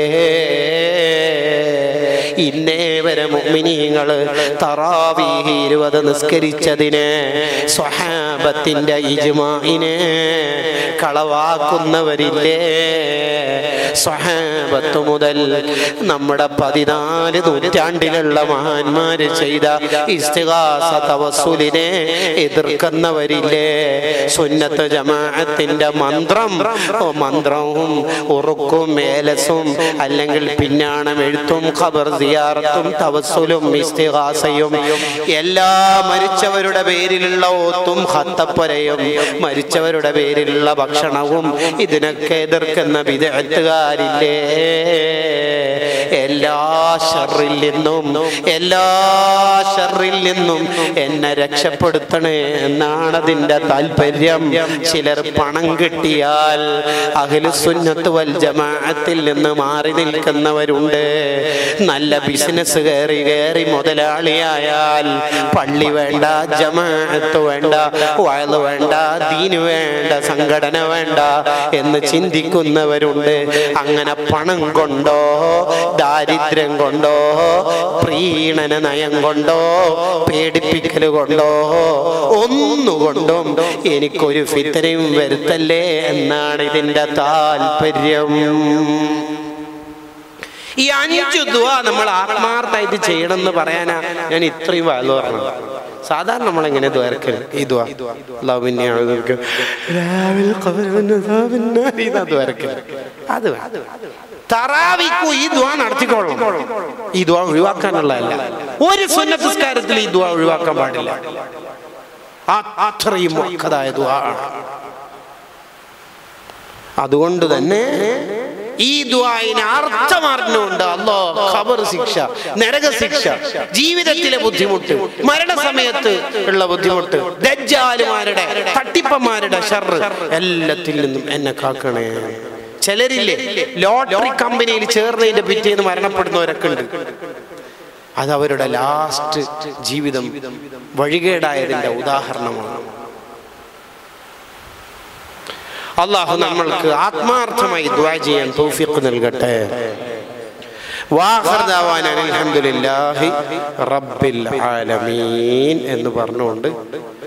ഇന്നേ വരെ മുഅ്മിനീങ്ങള് തറാവീഹ് ഇരുപത് നിസ്കരിച്ചതിന് സ്വഹാബത്തിന്റെ ഇജ്മാഇനെ കളവാക്കുന്നവരില്ലേ സ്വഹാബത്ത് മുതൽ നമ്മുടെ പതിനാല് നൂറ്റാണ്ടിലുള്ള മഹാന്മാര് ചെയ്ത ഇസ്തിഹാസ തവസുലിനെ എതിർക്കുന്നവരില്ലേ സുന്നത്ത് ജമാഅത്തിന്റെ മന്ത്രം ഓ മന്ത്രവും ഉറുക്കും മേലസും അല്ലെങ്കിൽ പിന്നാണം എഴുത്തും ഖബർ സിയാറത്തും തവസുലും ഇസ്തിഹാസയും എല്ലാ മരിച്ചവരുടെ പേരിലുള്ള ഓത്തും ഹത്തപ്പരയും മരിച്ചവരുടെ പേരിലുള്ള ഭക്ഷണവും ഇതിനൊക്കെ എതിർക്കുന്ന വിദഗ്ധകാരില്ലേ എല്ലാ ഷറിൽ നിന്നും എല്ലാ ഷറിൽ നിന്നും എന്നെ രക്ഷപ്പെടുത്തണേ എന്നാണ് അതിന്റെ താല്പര്യം ചിലർ പണം കിട്ടിയാൽ അഖിലുസുന്നത്ത് വൽ ജമാഅത്തിൽ നിന്ന് മാറി നിൽക്കുന്നവരുണ്ട് നല്ല ബിസിനസ് കയറി കയറി മുതലാളിയായാൽ പള്ളി വേണ്ട ജമാഅത്ത് വേണ്ട വയല് വേണ്ട ദീന് വേണ്ട സംഘടന വേണ്ട എന്ന് ചിന്തിക്കുന്നവരുണ്ട് അങ്ങനെ പണം കൊണ്ടോ ദാരിദ്ര്യം കൊണ്ടോ പ്രീണന നയം കൊണ്ടോ പേടിപ്പിക്കൽ കൊണ്ടോ ഒന്നുകൊണ്ടും എനിക്കൊരു ഫിത്തനയും വരുത്തല്ലേ എന്നാണ് ഇതിന്റെ താല്പര്യം ഈ അഞ്ചു ദുആ നമ്മൾ ആത്മാർത്ഥമായിട്ട് ചെയ്യണം എന്ന് പറയാനാ ഞാൻ ഇത്രയും വാല് പറഞ്ഞത് സാധാരണ നമ്മൾ എങ്ങനെ ദ്വാരക്കൽ ഈ ദ്വാ അള്ളാഹുവിനെ രാവിലെ ദ്വാരക്കൽ അത് വേണം. തറാവിക്കു ഈ ദ്വാ നടത്തിക്കൊള്ളണം ഈ ദ്വാ ഒഴിവാക്കാനുള്ളതല്ല ഒരു സുന്നസ്കാരത്തിൽ ഈ ദ്വാ ഒഴിവാക്കാൻ പാടില്ല ആ- അത്രയും മൊക്കതായ ദ്വാ ആണ് അതുകൊണ്ട് തന്നെ ഈ ദ്വായിന് അർത്ഥമറിഞ്ഞുകൊണ്ട് അല്ലോ ഖബർ ശിക്ഷ നരക ശിക്ഷ ജീവിതത്തിലെ ബുദ്ധിമുട്ട് മരണസമയത്ത് ഉള്ള ബുദ്ധിമുട്ട് ദജ്ജാലുമാരുടെ തട്ടിപ്പന്മാരുടെ ഷർറ് എല്ലാത്തിൽ നിന്നും എന്നെ കാക്കണേ ചിലരില്ലേ ലോട്ടറി കമ്പനിയിൽ ചേർന്നതിന്റെ പിറ്റേന്ന് മരണപ്പെടുന്നവരൊക്കെ ഉണ്ട് അത് അവരുടെ ലാസ്റ്റ് ജീവിതം വഴികേടായതിന്റെ ഉദാഹരണമാണ് അള്ളാഹു നമ്മൾക്ക് ആത്മാർത്ഥമായി ദ്വാ ചെയ്യാൻ തൗഫീഖ് നൽകട്ടെ വാഖിർ ദഅവാന അൽഹംദുലില്ലാഹി റബ്ബിൽ ആലമീൻ എന്ന് പറഞ്ഞുകൊണ്ട്